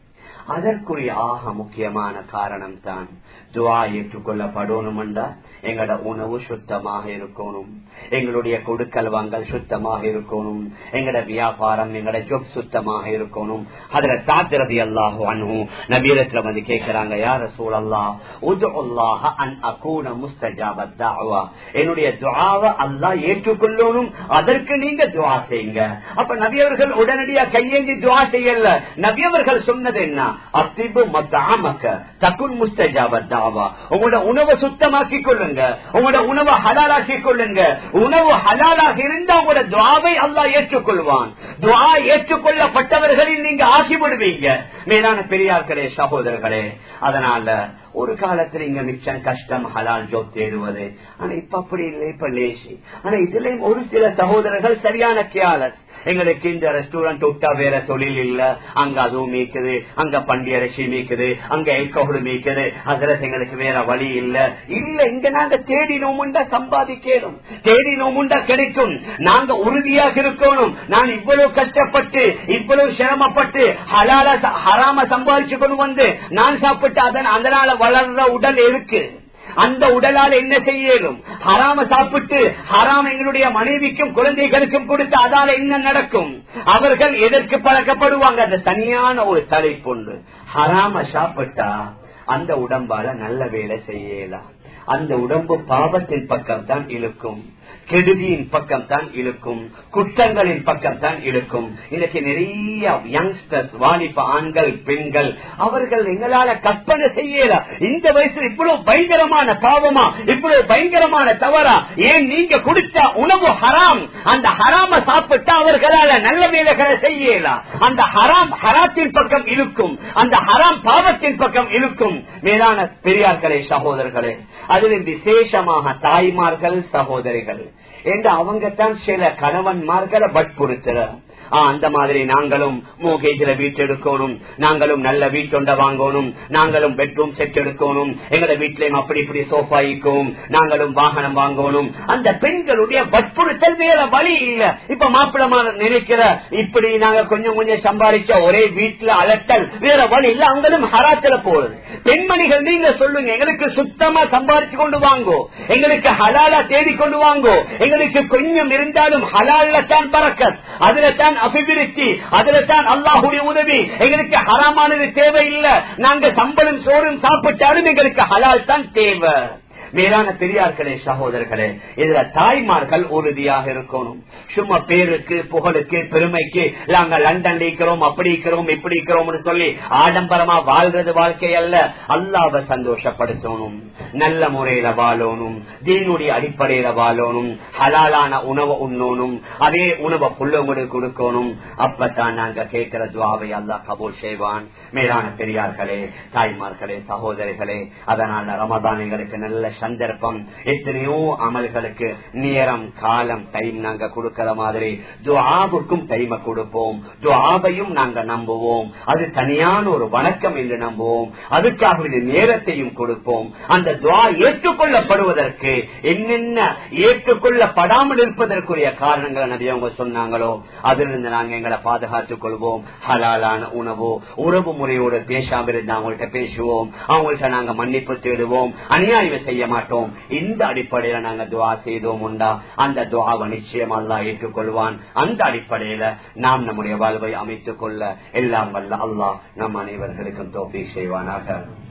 அதற்குரிய ஆக முக்கியமான காரணம் தான் துவா ஏற்றுக்கொள்ளப்படணும்டா எங்களோட உணவு சுத்தமாக இருக்கணும் எங்களுடைய கொடுக்கல் வாங்கல் சுத்தமாக இருக்கணும் எங்களோட வியாபாரம் எங்களோட ஜொப் சுத்தமாக இருக்கணும் அதுல சாத்திரதி அல்லாஹு அனு நபீரத்துல வந்து கேட்கிறாங்க யார சூழல்லா உதுல்லாஹ அன் அகூன முஸ்தஜாப தாவா என்னுடைய துவாவை அல்லாஹ் ஏற்றுக்கொள்ளணும் அதற்கு நீங்க துவா செய்யுங்க அப்ப நபியவர்கள் உடனடியா கையேந்தி துவா செய்யல நபியவர்கள் சொன்னது என்ன அத்திபு மத்தாமக்க தக்குன் முஸ்தஜாப தாவா உங்களோட உணவை சுத்தமாக்கி கொள்ளுங்க உங்களோட உணவை ஹலாலாக்கி கொள்ளுங்க உணவு ஹலாலாக இருந்தா உங்களோட துவாவை அல்லா ஏற்றுக்கொள்வான் துவா ஏற்றுக்கொள்ளப்பட்டவர்களில் நீங்க ஆகிவிடுவீங்க மேலான பெரியார்களே சகோதரர்களே அதனால ஒரு காலத்துல இங்க மிச்சம் கஷ்டம் ஹலால் ஜோப் தேடுவது ஆனா இப்ப அப்படி இல்லை இப்ப லேசி ஆனா இதுலயும் ஒரு சில சகோதரர்கள் சரியான கேலஸ் எங்களுக்கு இந்த ரெஸ்டாரண்ட் விட்டா வேற தொழில் இல்ல அங்க அதுவும் மீக்குது அங்க பண்டி அரிசி மீக்குது அங்க எல்கோஹல் மீக்குது அதுல எங்களுக்கு வேற வழி இல்ல இல்ல இங்க நாங்க தேடினோமுண்டா சம்பாதிக்கணும் தேடினோமுண்டா கிடைக்கும் நாங்க உறுதியாக இருக்கணும் நான் இவ்வளவு கஷ்டப்பட்டு இவ்வளவு சிரமப்பட்டு ஹலால ஹராம சம்பாதிச்சு கொண்டு வந்து நான் சாப்பிட்டு அதன் அதனால வளர்ற உடல் இருக்கு அந்த உடலால் என்ன செய்யலும் ஹராம சாப்பிட்டு ஹராம் எங்களுடைய மனைவிக்கும் குழந்தைகளுக்கும் கொடுத்து அதால என்ன நடக்கும் அவர்கள் எதற்கு பழக்கப்படுவாங்க அந்த தனியான ஒரு தலைப்புண்டு ஹராம சாப்பிட்டா அந்த உடம்பால நல்ல வேலை செய்யலாம் அந்த உடம்பு பாவத்தின் பக்கம் தான் இழுக்கும் கெடுதியின் பக்கம் தான் இழுக்கும் குற்றங்களின் பக்கம் தான் இழுக்கும் இன்னைக்கு நிறைய யங்ஸ்டர்ஸ் வாலிப ஆண்கள் பெண்கள் அவர்கள் எங்களால கற்பனை செய்யல இந்த வயசுல இவ்வளவு பயங்கரமான பாவமா இவ்வளவு பயங்கரமான தவறா ஏன் நீங்க கொடுத்த உணவு ஹராம் அந்த ஹராம சாப்பிட்டா அவர்களால நல்ல வேலைகளை செய்யலாம் அந்த ஹராம் ஹராத்தின் பக்கம் இழுக்கும் அந்த ஹராம் பாவத்தின் பக்கம் இழுக்கும் மேலான பெரியார்களே சகோதரர்களே அதில் விசேஷமாக தாய்மார்கள் சகோதரிகள் என்று அவங்க தான் சில கணவன்மார்களை வற்புறுத்துறார் அந்த மாதிரி நாங்களும் மோகேஜில வீட்டு எடுக்கணும் நாங்களும் நல்ல வீட்டொண்ட வாங்கணும் நாங்களும் பெட்ரூம் செட் எடுக்கணும் எங்கட வீட்லயும் அப்படி இப்படி சோஃபா இருக்கும் நாங்களும் வாகனம் வாங்கணும் அந்த பெண்களுடைய வற்புறுத்தல் வேற வழி இல்ல இப்ப மாப்பிளமான நினைக்கிற இப்படி நாங்க கொஞ்சம் கொஞ்சம் சம்பாதிச்ச ஒரே வீட்டுல அலட்டல் வேற வழி இல்ல அங்களும் ஹராத்துல போகுது பெண்மணிகள் நீங்க சொல்லுங்க எங்களுக்கு சுத்தமா சம்பாதிச்சு கொண்டு வாங்கோ எங்களுக்கு ஹலாலா தேடி கொண்டு வாங்கோ எங்களுக்கு கொஞ்சம் இருந்தாலும் ஹலால்ல தான் பறக்கத் அதுல தான் அபிவிருத்தி அதுல தான் அல்லாஹுடைய உதவி எங்களுக்கு ஹராமானது தேவையில்லை நாங்க சம்பளம் சோறும் சாப்பிட்டாலும் எங்களுக்கு ஹலால் தான் தேவை மேலான பெரியார்களே சகோதரர்களே இதுல தாய்மார்கள் உறுதியாக இருக்கணும் சும்மா பேருக்கு புகழுக்கு பெருமைக்கு நாங்க லண்டன்ல இருக்கிறோம் அப்படி இருக்கிறோம் இப்படி இருக்கிறோம் சொல்லி ஆடம்பரமா வாழ்றது வாழ்க்கை அல்ல அல்லாவை சந்தோஷப்படுத்தணும் நல்ல முறையில வாழணும் தீனுடைய அடிப்படையில வாழணும் ஹலாலான உணவை உண்ணணும் அதே உணவை புள்ளவங்களுக்கு கொடுக்கணும் அப்பதான் நாங்க கேட்கிற துவாவை அல்லா கபூல் செய்வான் மேலான பெரியார்களே தாய்மார்களே சகோதரிகளே அதனால ரமதான் எங்களுக்கு நல்ல சந்தர்ப்பம் எத்தனையோ அமல்களுக்கு நேரம் காலம் டைம் நாங்க கொடுக்கிற மாதிரி துவாவுக்கும் டைமை கொடுப்போம் துவாவையும் நாங்க நம்புவோம் அது தனியான ஒரு வணக்கம் என்று நம்புவோம் அதுக்காக நேரத்தையும் கொடுப்போம் அந்த துவா ஏற்றுக்கொள்ளப்படுவதற்கு என்னென்ன ஏற்றுக்கொள்ளப்படாமல் இருப்பதற்குரிய காரணங்களை நிறைய அவங்க சொன்னாங்களோ அதிலிருந்து நாங்க எங்களை பாதுகாத்துக் கொள்வோம் ஹலாலான உணவோ உறவு முறையோடு பேசாம இருந்து அவங்கள்ட்ட பேசுவோம் அவங்கள்ட்ட நாங்க மன்னிப்பு தேடுவோம் அநியாயம் செய்ய மாட்டோம் இந்த அடிப்படையில நாங்க துவா செய்தோம் உண்டா அந்த துவாவை நிச்சயம் அல்லா ஏற்றுக்கொள்வான் அந்த அடிப்படையில நாம் நம்முடைய வாழ்வை அமைத்துக் கொள்ள எல்லாம் வல்ல அல்லாஹ் நம் அனைவர்களுக்கும் தோப்பி செய்வானாக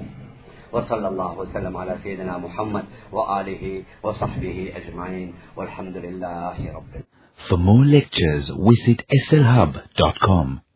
وصلى الله وسلم على سيدنا محمد وآله وصحبه أجمعين والحمد لله رب For more lectures, visit slhub.com.